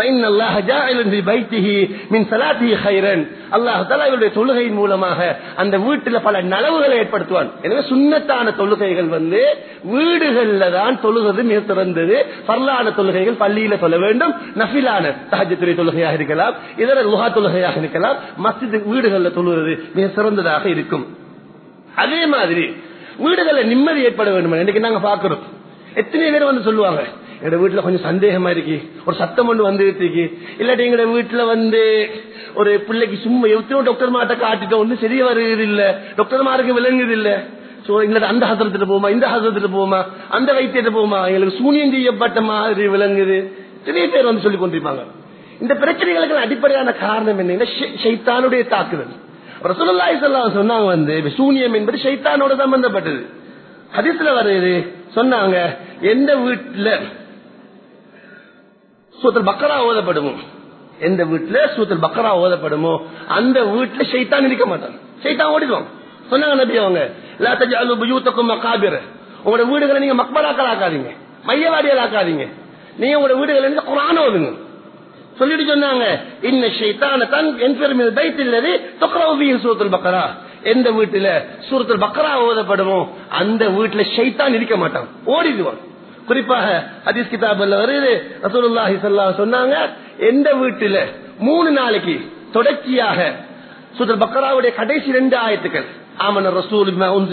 அல்லாஹ் தொழுகையின் மூலமாக அந்த வீட்டுல பல நலவுகளை ஏற்படுத்துவான் எனவே சுண்ணத்தான தொழுகைகள் வந்து வீடுகள்ல தான் தொழுகிறது மிக சிறந்தது பரலான தொழுகைகள் பள்ளியில சொல்ல வேண்டும் நஃபிலான சஹஜத்துறை தொழுகையாக இருக்கலாம் இதர லுகா தொழுகையாக இருக்கலாம் மஸ்ஜித் வீடுகள்ல தொழுகிறது மிக சிறந்ததாக இருக்கும் அதே மாதிரி வீடுகள்ல நிம்மதி ஏற்பட வேண்டும் இன்னைக்கு நாங்க பாக்குறோம் எத்தனை பேர் வந்து சொல்லுவாங்க எங்க வீட்டுல கொஞ்சம் சந்தேகமா இருக்கு ஒரு சத்தம் ஒன்று வந்துட்டு இருக்கு இல்லாட்டி எங்க வீட்டுல வந்து ஒரு பிள்ளைக்கு சும்மா எத்தனோ டாக்டர் மாட்ட காட்டிட்டோம் ஒன்றும் சரியா வருகிறது இல்ல டாக்டர் மாருக்கு விளங்குது இல்ல சோ எங்களுக்கு அந்த ஹசரத்துல போமா இந்த ஹசரத்துல போமா அந்த வைத்தியத்தை போமா எங்களுக்கு சூனியம் செய்யப்பட்ட மாதிரி விளங்குது நிறைய பேர் வந்து சொல்லி கொண்டிருப்பாங்க இந்த பிரச்சனைகளுக்கு அடிப்படையான காரணம் என்ன ஷைத்தானுடைய தாக்குதல் ரசூலுல்லாஹி ஸல்லல்லாஹு சொன்னாங்க வந்து சூனியம் என்பது ஷைத்தானோட சம்பந்தப்பட்டது ஹதீஸ்ல வருது சொன்னாங்க எந்த வீட்டுல சூத்தல் பக்கரா ஓதப்படுமோ எந்த வீட்டுல சூத்தல் பக்கரா ஓதப்படுமோ அந்த வீட்டுல ஷைத்தான் இருக்க மாட்டான் ஷைத்தான் ஓடிடுவான் சொன்னாங்க நபி அவங்க லா தஜஅலு புயூத்தக்கும் மகாபிர உங்களோட வீடுகளை நீங்க மக்பராக்கள் ஆக்காதீங்க மையவாடிகள் ஆக்காதீங்க நீங்க உங்களோட வீடுகளை குரான் ஓதுங்க சொல்லிட்டு சொன்னாங்க இன்ன ஷைத்தான தன் என் பெருமில் பைத்தில்லது தொக்கரவியில் சூரத்துல் பக்கரா எந்த வீட்டுல சூரத்துல் பக்கரா ஓதப்படுமோ அந்த வீட்டுல ஷைத்தான் இருக்க மாட்டான் ஓடிடுவான் குறிப்பாக ஹதீஸ் கிதாபல்ல வருது ரசூலுல்லாஹி ஸல்லல்லாஹு சொன்னாங்க எந்த வீட்டுல மூணு நாளைக்கு தொடர்ச்சியாக சூரத்துல் பக்கராவுடைய கடைசி ரெண்டு ஆயத்துக்கள் ஆமன ரசூல்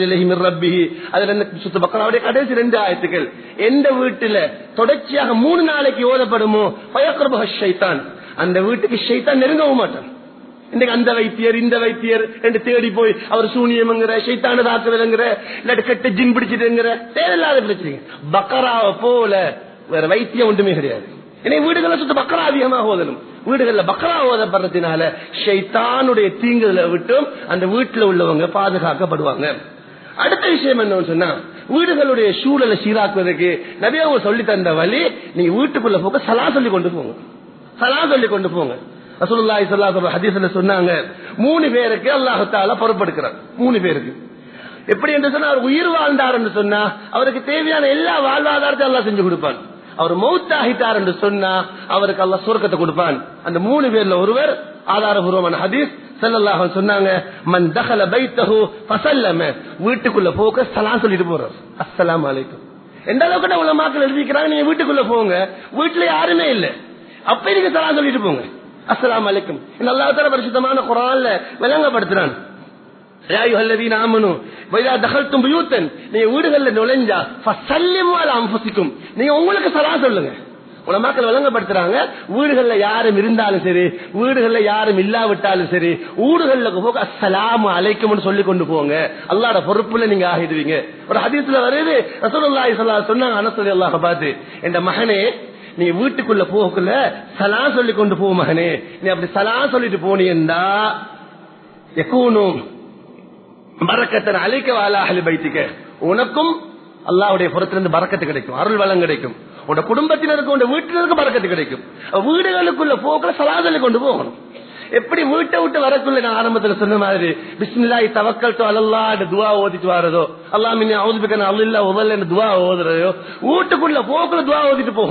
அதுல பக்கராவுடைய கடைசி ரெண்டு ஆயத்துக்கள் எந்த வீட்டுல தொடர்ச்சியாக மூணு நாளைக்கு ஓதப்படுமோ பயக்கரபக ஷைத்தான் அந்த வீட்டுக்கு ஷைத்தான் நெருங்கவும் மாட்டான் இன்னைக்கு அந்த வைத்தியர் இந்த வைத்தியர் என்று தேடி போய் அவர் சூனியம்ங்கிற சைத்தான தாக்குதல்ங்கிற இல்லாட்டி கெட்ட ஜின் பிடிச்சிட்டுங்கிற தேவையில்லாத பிரச்சனை பக்கராவை போல வேற வைத்தியம் ஒன்றுமே கிடையாது எனவே வீடுகளை சுத்த பக்கரா அதிகமாக ஓதணும் வீடுகள்ல பக்கரா ஓதப்படுறதுனால ஷைத்தானுடைய தீங்குதலை விட்டும் அந்த வீட்டுல உள்ளவங்க பாதுகாக்கப்படுவாங்க அடுத்த விஷயம் என்ன சொன்னா வீடுகளுடைய சூழலை சீராக்குவதற்கு நிறைய அவங்க சொல்லி தந்த வழி நீங்க வீட்டுக்குள்ள போக சலா சொல்லி கொண்டு போங்க சலா சொல்லி கொண்டு போங்க ரசூலுல்லாஹி ஸல்லல்லாஹு அலைஹி ஹதீஸ்ல சொன்னாங்க மூணு பேருக்கு அல்லாஹ் தஆலா பொறுப்பெடுக்கிறார் மூணு பேருக்கு எப்படி என்று சொன்னா அவர் உயிர் வாழ்ந்தார் என்று சொன்னா அவருக்கு தேவையான எல்லா வாழ்வாதாரத்தையும் அல்லாஹ் செஞ்சு கொடுப்பான் அவர் மௌத்தாகிட்டார் என்று சொன்னா அவருக்கு அல்லாஹ் சுரக்கத்தை கொடுப்பான் அந்த மூணு பேர்ல ஒருவர் ஆதாரபூர்வமான ஹதீஸ் ஸல்லல்லாஹு சொன்னாங்க மன் தகல பைத்தஹு ஃபஸல்லம வீட்டுக்குள்ள போக சலாம் சொல்லிட்டு போறார் அஸ்ஸலாமு அலைக்கும் எந்த அளவுக்கு உலமாக்கள் எழுதிக்கிறாங்க நீங்க வீட்டுக்குள்ள போங்க வீட்டுல யாருமே இல்ல அப்ப நீங்க சலாம் சொல்லிட்டு போங்க அஸ்லாம் அலைக்கும் அல்லா தர பரிசுத்தமான குரான்ல விளங்கப்படுத்துறான் நீங்க வீடுகள்ல நுழைஞ்சா அம்பசிக்கும் நீங்க உங்களுக்கு சலா சொல்லுங்க உலமாக்கள் விளங்கப்படுத்துறாங்க வீடுகள்ல யாரும் இருந்தாலும் சரி வீடுகள்ல யாரும் இல்லாவிட்டாலும் சரி ஊடுகள்ல போக அஸ்ஸலாமு அலைக்கும்னு சொல்லி கொண்டு போங்க அல்லாட பொறுப்புல நீங்க ஆகிடுவீங்க ஒரு ஹதீஸ்ல வருது ரசூலுல்லாஹி ஸல்லல்லாஹு சொன்னாங்க அனஸ் அல்லாஹ் பார்த்து என்ற மகனே நீ வீட்டுக்குள்ள போகக்குள்ள சலா சொல்லி கொண்டு போ மகனே நீ அப்படி சலா சொல்லிட்டு போனீங்கன்னா எக்கூனும் பறக்கத்தன் அழைக்க வாழ அகலி பைத்திக்க உனக்கும் அல்லாவுடைய புறத்திலிருந்து பறக்கத்து கிடைக்கும் அருள் வளம் கிடைக்கும் உன்னோட குடும்பத்தினருக்கு உன் வீட்டினருக்கு பறக்கத்து கிடைக்கும் வீடுகளுக்குள்ள போக்குல சலா சொல்லி கொண்டு போகணும் எப்படி வீட்டை விட்டு வரக்குள்ள நான் ஆரம்பத்துல சொன்ன மாதிரி பிஸ்மில்லாய் தவக்கல் டு அல்லா துவா ஓதிட்டு வரதோ அல்லா மின்ன அவுதுபிக்கன அல்லா உதல்ல துவா ஓதுறதோ வீட்டுக்குள்ள போக்குல துவா ஓதிட்டு போகணும்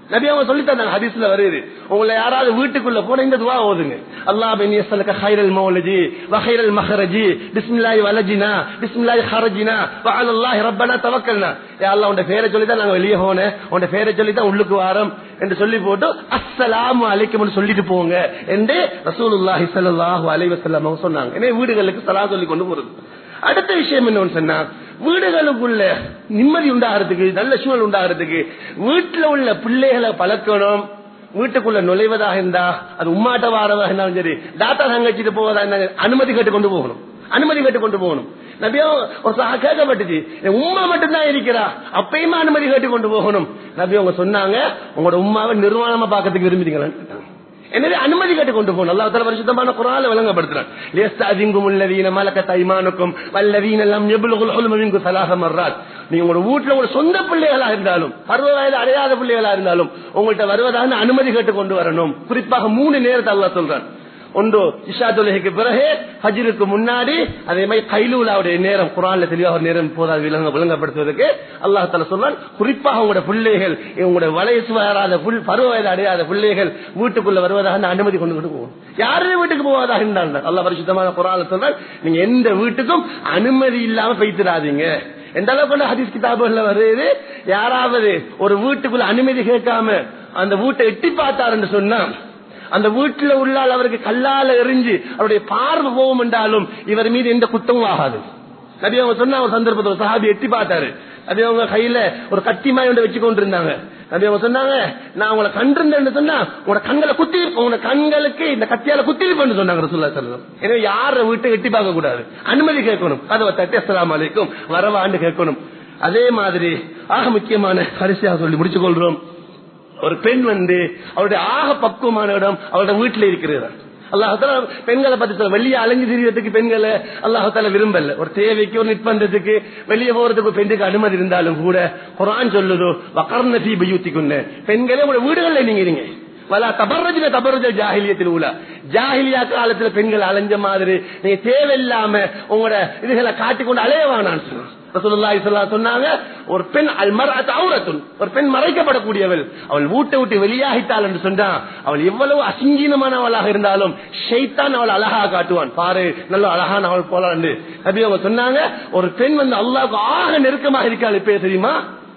நபி அவங்க சொல்லி தந்தாங்க ஹதீஸ்ல வருது உங்களை யாராவது வீட்டுக்குள்ள போன இந்த துவா ஓதுங்க அல்லாஹ் பின் யஸ்அலுக கைரல் மௌலஜி வ கைரல் மஹரஜி பிஸ்மில்லாஹி வலஜினா பிஸ்மில்லாஹி ஹரஜினா வ அலல்லாஹி ரப்பனா தவக்கல்னா யா அல்லாஹ் உன்ட பேரை சொல்லி தான் நாங்க வெளியே போனேன் உன்ட பேரை சொல்லி தான் உள்ளுக்கு வாரோம் என்று சொல்லி போட்டு அஸ்ஸலாமு அலைக்கும் சொல்லிட்டு போங்க என்று ரசூலுல்லாஹி ஸல்லல்லாஹு அலைஹி வஸல்லம் அவங்க சொன்னாங்க எனவே வீடுகளுக்கு சலா சொல்லி கொண்டு போறது அடுத்த விஷயம் என்னன்னு சொன்னா வீடுகளுக்குள்ள நிம்மதி உண்டாகிறதுக்கு நல்ல சூழல் உண்டாகிறதுக்கு வீட்டுல உள்ள பிள்ளைகளை பழக்கணும் வீட்டுக்குள்ள நுழைவதாக இருந்தா அது உம்மாட்ட வாரதாக இருந்தாலும் சரி டாக்டர் தங்கச்சிட்டு போவதா இருந்தா அனுமதி கேட்டு கொண்டு போகணும் அனுமதி கேட்டு கொண்டு போகணும் நபியும் ஒரு சஹா கேட்கப்பட்டுச்சு என் உம்மா மட்டும்தான் இருக்கிறா அப்பயுமே அனுமதி கேட்டு கொண்டு போகணும் நபி அவங்க சொன்னாங்க உங்களோட உம்மாவை நிர்வாணமா பார்க்கறதுக்கு விரும்புறீங்களான்னு கேட்டாங்க. எனவே அனுமதி கேட்டு கொண்டு போகணும் அல்லா தலா பரிசுத்தமான குரால விளங்கப்படுத்துறான் லேஸ்தாதிங்கும் உள்ளவீன மலக்க தைமானுக்கும் வல்லவீன எல்லாம் எவ்வளவு ஹொல்மவிங்கு சலாக மர்றாத் நீங்க உங்களோட வீட்டுல உங்களோட சொந்த பிள்ளைகளா இருந்தாலும் பருவ வயது அடையாத பிள்ளைகளா இருந்தாலும் உங்கள்கிட்ட வருவதாக அனுமதி கேட்டு கொண்டு வரணும் குறிப்பாக மூணு நேரத்தை அல்லா சொல்றான் ஒன்று இஷா தொழுகைக்கு பிறகு ஹஜ்ருக்கு முன்னாடி அதே மாதிரி கைலூலாவுடைய நேரம் குரான்ல தெளிவாக ஒரு நேரம் போதாது விளங்க விளங்கப்படுத்துவதற்கு அல்லாஹ் தலா சொல்றான் குறிப்பாக உங்களோட பிள்ளைகள் உங்களோட வயசு வராத புல் பருவ வயது அடையாத பிள்ளைகள் வீட்டுக்குள்ள வருவதாக அந்த அனுமதி கொண்டு கொண்டு போகும் யாருமே வீட்டுக்கு போவதாக இருந்தாங்க அல்லாஹ் பரிசுத்தமான குரான்ல சொல்றான் நீங்க எந்த வீட்டுக்கும் அனுமதி இல்லாம பைத்திராதீங்க எந்த அளவுக்கு ஹதீஸ் கிதாபுகள்ல வருது யாராவது ஒரு வீட்டுக்குள்ள அனுமதி கேட்காம அந்த வீட்டை எட்டி பார்த்தாருன்னு சொன்னா அந்த வீட்டுல உள்ளால் அவருக்கு கல்லால எறிஞ்சு அவருடைய பார்வை போகும் என்றாலும் இவர் மீது எந்த குத்தமும் ஆகாது நபி அவங்க சொன்ன ஒரு சந்தர்ப்பத்தில் ஒரு சஹாபி எட்டி பார்த்தாரு நபி அவங்க கையில ஒரு கத்தி மாய் ஒன்று வச்சு கொண்டு இருந்தாங்க நபி அவங்க சொன்னாங்க நான் உங்களை கண்டிருந்தேன்னு சொன்னா உங்களோட கண்களை குத்தி உங்களோட கண்களுக்கு இந்த கத்தியால குத்திருப்பேன்னு சொன்னாங்க ரசூல்லா சல்லம் எனவே யார வீட்டை எட்டி பார்க்க கூடாது அனுமதி கேட்கணும் கதவை தட்டி அஸ்லாம் அலைக்கும் வரவாண்டு கேட்கணும் அதே மாதிரி ஆக முக்கியமான கரிசியாக சொல்லி முடிச்சு கொள்றோம் ஒரு பெண் வந்து அவருடைய ஆக பக்குவமான இடம் அவருடைய வீட்டில் இருக்கிறார் அல்லாஹால பெண்களை பத்தி சொல்ல வெளியே அலைஞ்சு திரியறதுக்கு பெண்களை அல்லாஹால விரும்பல ஒரு தேவைக்கு ஒரு நிற்பந்ததுக்கு வெளியே போறதுக்கு ஒரு பெண்ணுக்கு அனுமதி இருந்தாலும் கூட குரான் சொல்லுதோ வக்கர்ண தீ பயூத்திக்குன்னு பெண்களே உங்களோட வீடுகள்ல நீங்க இருங்க வலா தபர்ரஜின தபர்ரஜ ஜாகிலியத்தில் உள்ள ஜாகிலியா காலத்துல பெண்கள் அலைஞ்ச மாதிரி நீங்க தேவையில்லாம உங்களோட இதுகளை காட்டிக்கொண்டு அலையவானான்னு சொன்னான் ரசூலுல்லாஹி ஸல்லல்லாஹு சொன்னாங்க ஒரு பெண் அல் மர்அத் அவுரத்துன் ஒரு பெண் மறைக்கப்படக்கூடியவள் அவள் வீட்டை விட்டு வெளியாகிட்டாள் என்று சொன்னா அவள் எவ்வளவு அசிங்கீனமானவளாக இருந்தாலும் ஷைத்தான் அவள் அழகா காட்டுவான் பாரு நல்ல அழகான அவள் போல நபி அவங்க சொன்னாங்க ஒரு பெண் வந்து அல்லாஹ்வுக்கு ஆக நெருக்கமாக இருக்காள் இப்ப தெரியுமா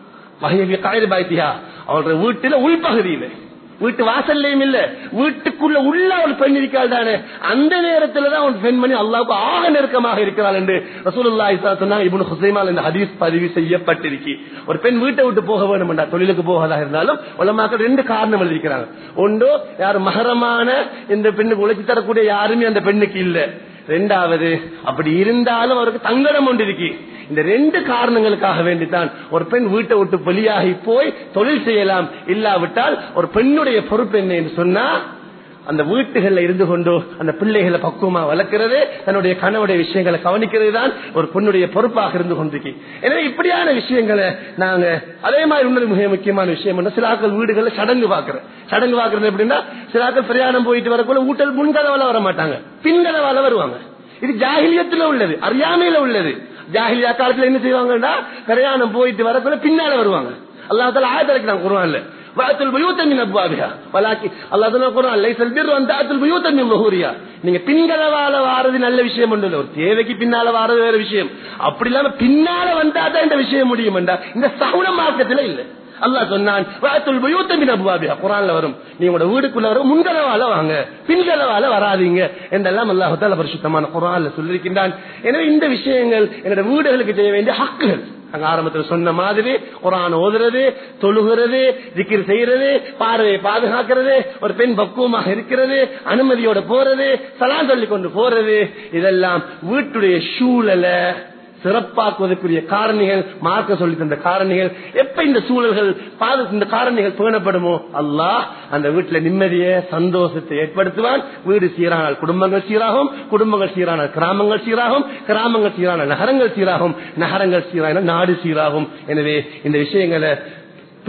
வகையை காயிறு பாய்த்தியா அவளுடைய வீட்டுல உள்பகுதியில வீட்டு வாசல்லையும் இல்ல வீட்டுக்குள்ள உள்ள ஒரு பெண் இருக்காள் தானே அந்த நேரத்துல தான் ஒரு பெண்மணி அல்லாவுக்கு ஆக நெருக்கமாக இருக்கிறாள் என்று ரசூலுல்லாஹி சொன்னாங்க இப்னு ஹுசைமால் இந்த ஹதீஸ் பதிவு செய்யப்பட்டிருக்கு ஒரு பெண் வீட்டை விட்டு போக வேண்டும் என்றா தொழிலுக்கு போவதாக இருந்தாலும் உலமாக்கள் ரெண்டு காரணம் எழுதிக்கிறாங்க ஒன்று யார் மகரமான இந்த பெண்ணுக்கு உழைச்சி தரக்கூடிய யாருமே அந்த பெண்ணுக்கு இல்ல ரெண்டாவது அப்படி இருந்தாலும் அவருக்கு தங்கடம் ஒன்று இருக்கு இந்த ரெண்டு காரணங்களுக்காக வேண்டித்தான் ஒரு பெண் வீட்டை விட்டு வெளியாகி போய் தொழில் செய்யலாம் இல்லாவிட்டால் ஒரு பெண்ணுடைய பொறுப்பு என்ன என்று சொன்னா அந்த வீட்டுகள்ல இருந்து கொண்டு அந்த பிள்ளைகளை பக்குவமா வளர்க்கிறது தன்னுடைய கணவுடைய விஷயங்களை கவனிக்கிறது தான் ஒரு பெண்ணுடைய பொறுப்பாக இருந்து கொண்டிருக்கு எனவே இப்படியான விஷயங்களை நாங்க அதே மாதிரி இன்னொரு மிக முக்கியமான விஷயம் என்ன சிலாக்கள் வீடுகளில் சடங்கு பாக்குறேன் சடங்கு பாக்குறது எப்படின்னா சிலாக்கள் பிரயாணம் போயிட்டு வரக்குள்ள வீட்டில் முன்கதவால வர மாட்டாங்க பின்கதவால வருவாங்க இது ஜாகிலியத்துல உள்ளது அறியாமையில உள்ளது ஜாகிலியா காலத்துல என்ன செய்வாங்கன்னா பிரயாணம் போயிட்டு வரக்குள்ள பின்னால வருவாங்க அல்லாஹால ஆயத்திறக்கிறாங்க குருவான்ல واتوا البيوت من ابوابها ولكن الله تعالى القران ليس البر ان تاتوا البيوت من ظهورها நீங்க பின்களவால வாரது நல்ல விஷயம் ஒன்று ஒரு தேவைக்கு பின்னால வாரது வேற விஷயம் அப்படி இல்லாம பின்னால வந்தாதான் இந்த விஷயம் முடியும் இந்த சகுன மார்க்கத்துல இல்ல அல்லாஹ் சொன்னான் வாத்துல் பயூத்த மின் அபுவாபியா குரான்ல வரும் நீ உங்களோட வீடுக்குள்ள வரும் முன்களவால வாங்க பின்களவால வராதீங்க என்றெல்லாம் அல்லாஹ் தால பரிசுத்தமான குரான்ல சொல்லியிருக்கின்றான் எனவே இந்த விஷயங்கள் என்னோட வீடுகளுக்கு செய்ய வேண்டிய ஹக்குகள் அங்க ஆரம்பத்தில் சொன்ன மாதிரி குரான் ஓதுறது தொழுகிறது திக்கிர் செய்யறது பார்வையை பாதுகாக்கிறது ஒரு பெண் பக்குவமாக இருக்கிறது அனுமதியோட போறது சலாம் சொல்லி கொண்டு போறது இதெல்லாம் வீட்டுடைய சூழலை சிறப்பாக்குவதற்குரிய காரணிகள் மார்க்க சொல்லி தந்த காரணிகள் எப்ப இந்த சூழல்கள் இந்த காரணிகள் பேணப்படுமோ அல்லாஹ் அந்த வீட்டுல நிம்மதிய சந்தோஷத்தை ஏற்படுத்துவான் வீடு சீரானால் குடும்பங்கள் சீராகும் குடும்பங்கள் சீரானால் கிராமங்கள் சீராகும் கிராமங்கள் சீரான நகரங்கள் சீராகும் நகரங்கள் சீரான நாடு சீராகும் எனவே இந்த விஷயங்களை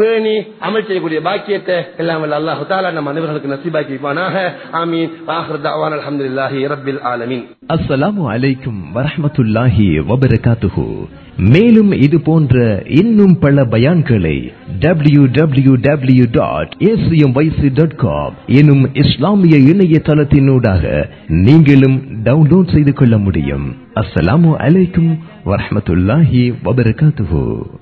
பேணி அமல் செய்யக்கூடிய பாக்கியத்தை எல்லாம் வல்ல அல்லாஹு தாலா நம்ம அனைவர்களுக்கு நசீபாக்கி வைப்பானாக ஆமீன் ஆஹிர் தஅவானா அல்ஹம்துலில்லாஹி ரப்பில் ஆலமீன் அஸ்ஸலாமு அலைக்கும் வரஹ்மத்துல்லாஹி வபரகாத்துஹு மேலும் இது போன்ற இன்னும் பல பயான்களை W W W dot dot com எனும் இஸ்லாமிய இணையதளத்தினூடாக நீங்களும் டவுன்லோட் செய்து கொள்ள முடியும் அஸ்ஸலாமு அலைக்கும் வரஹ்மத்துல்லாஹி வபரகாத்துஹு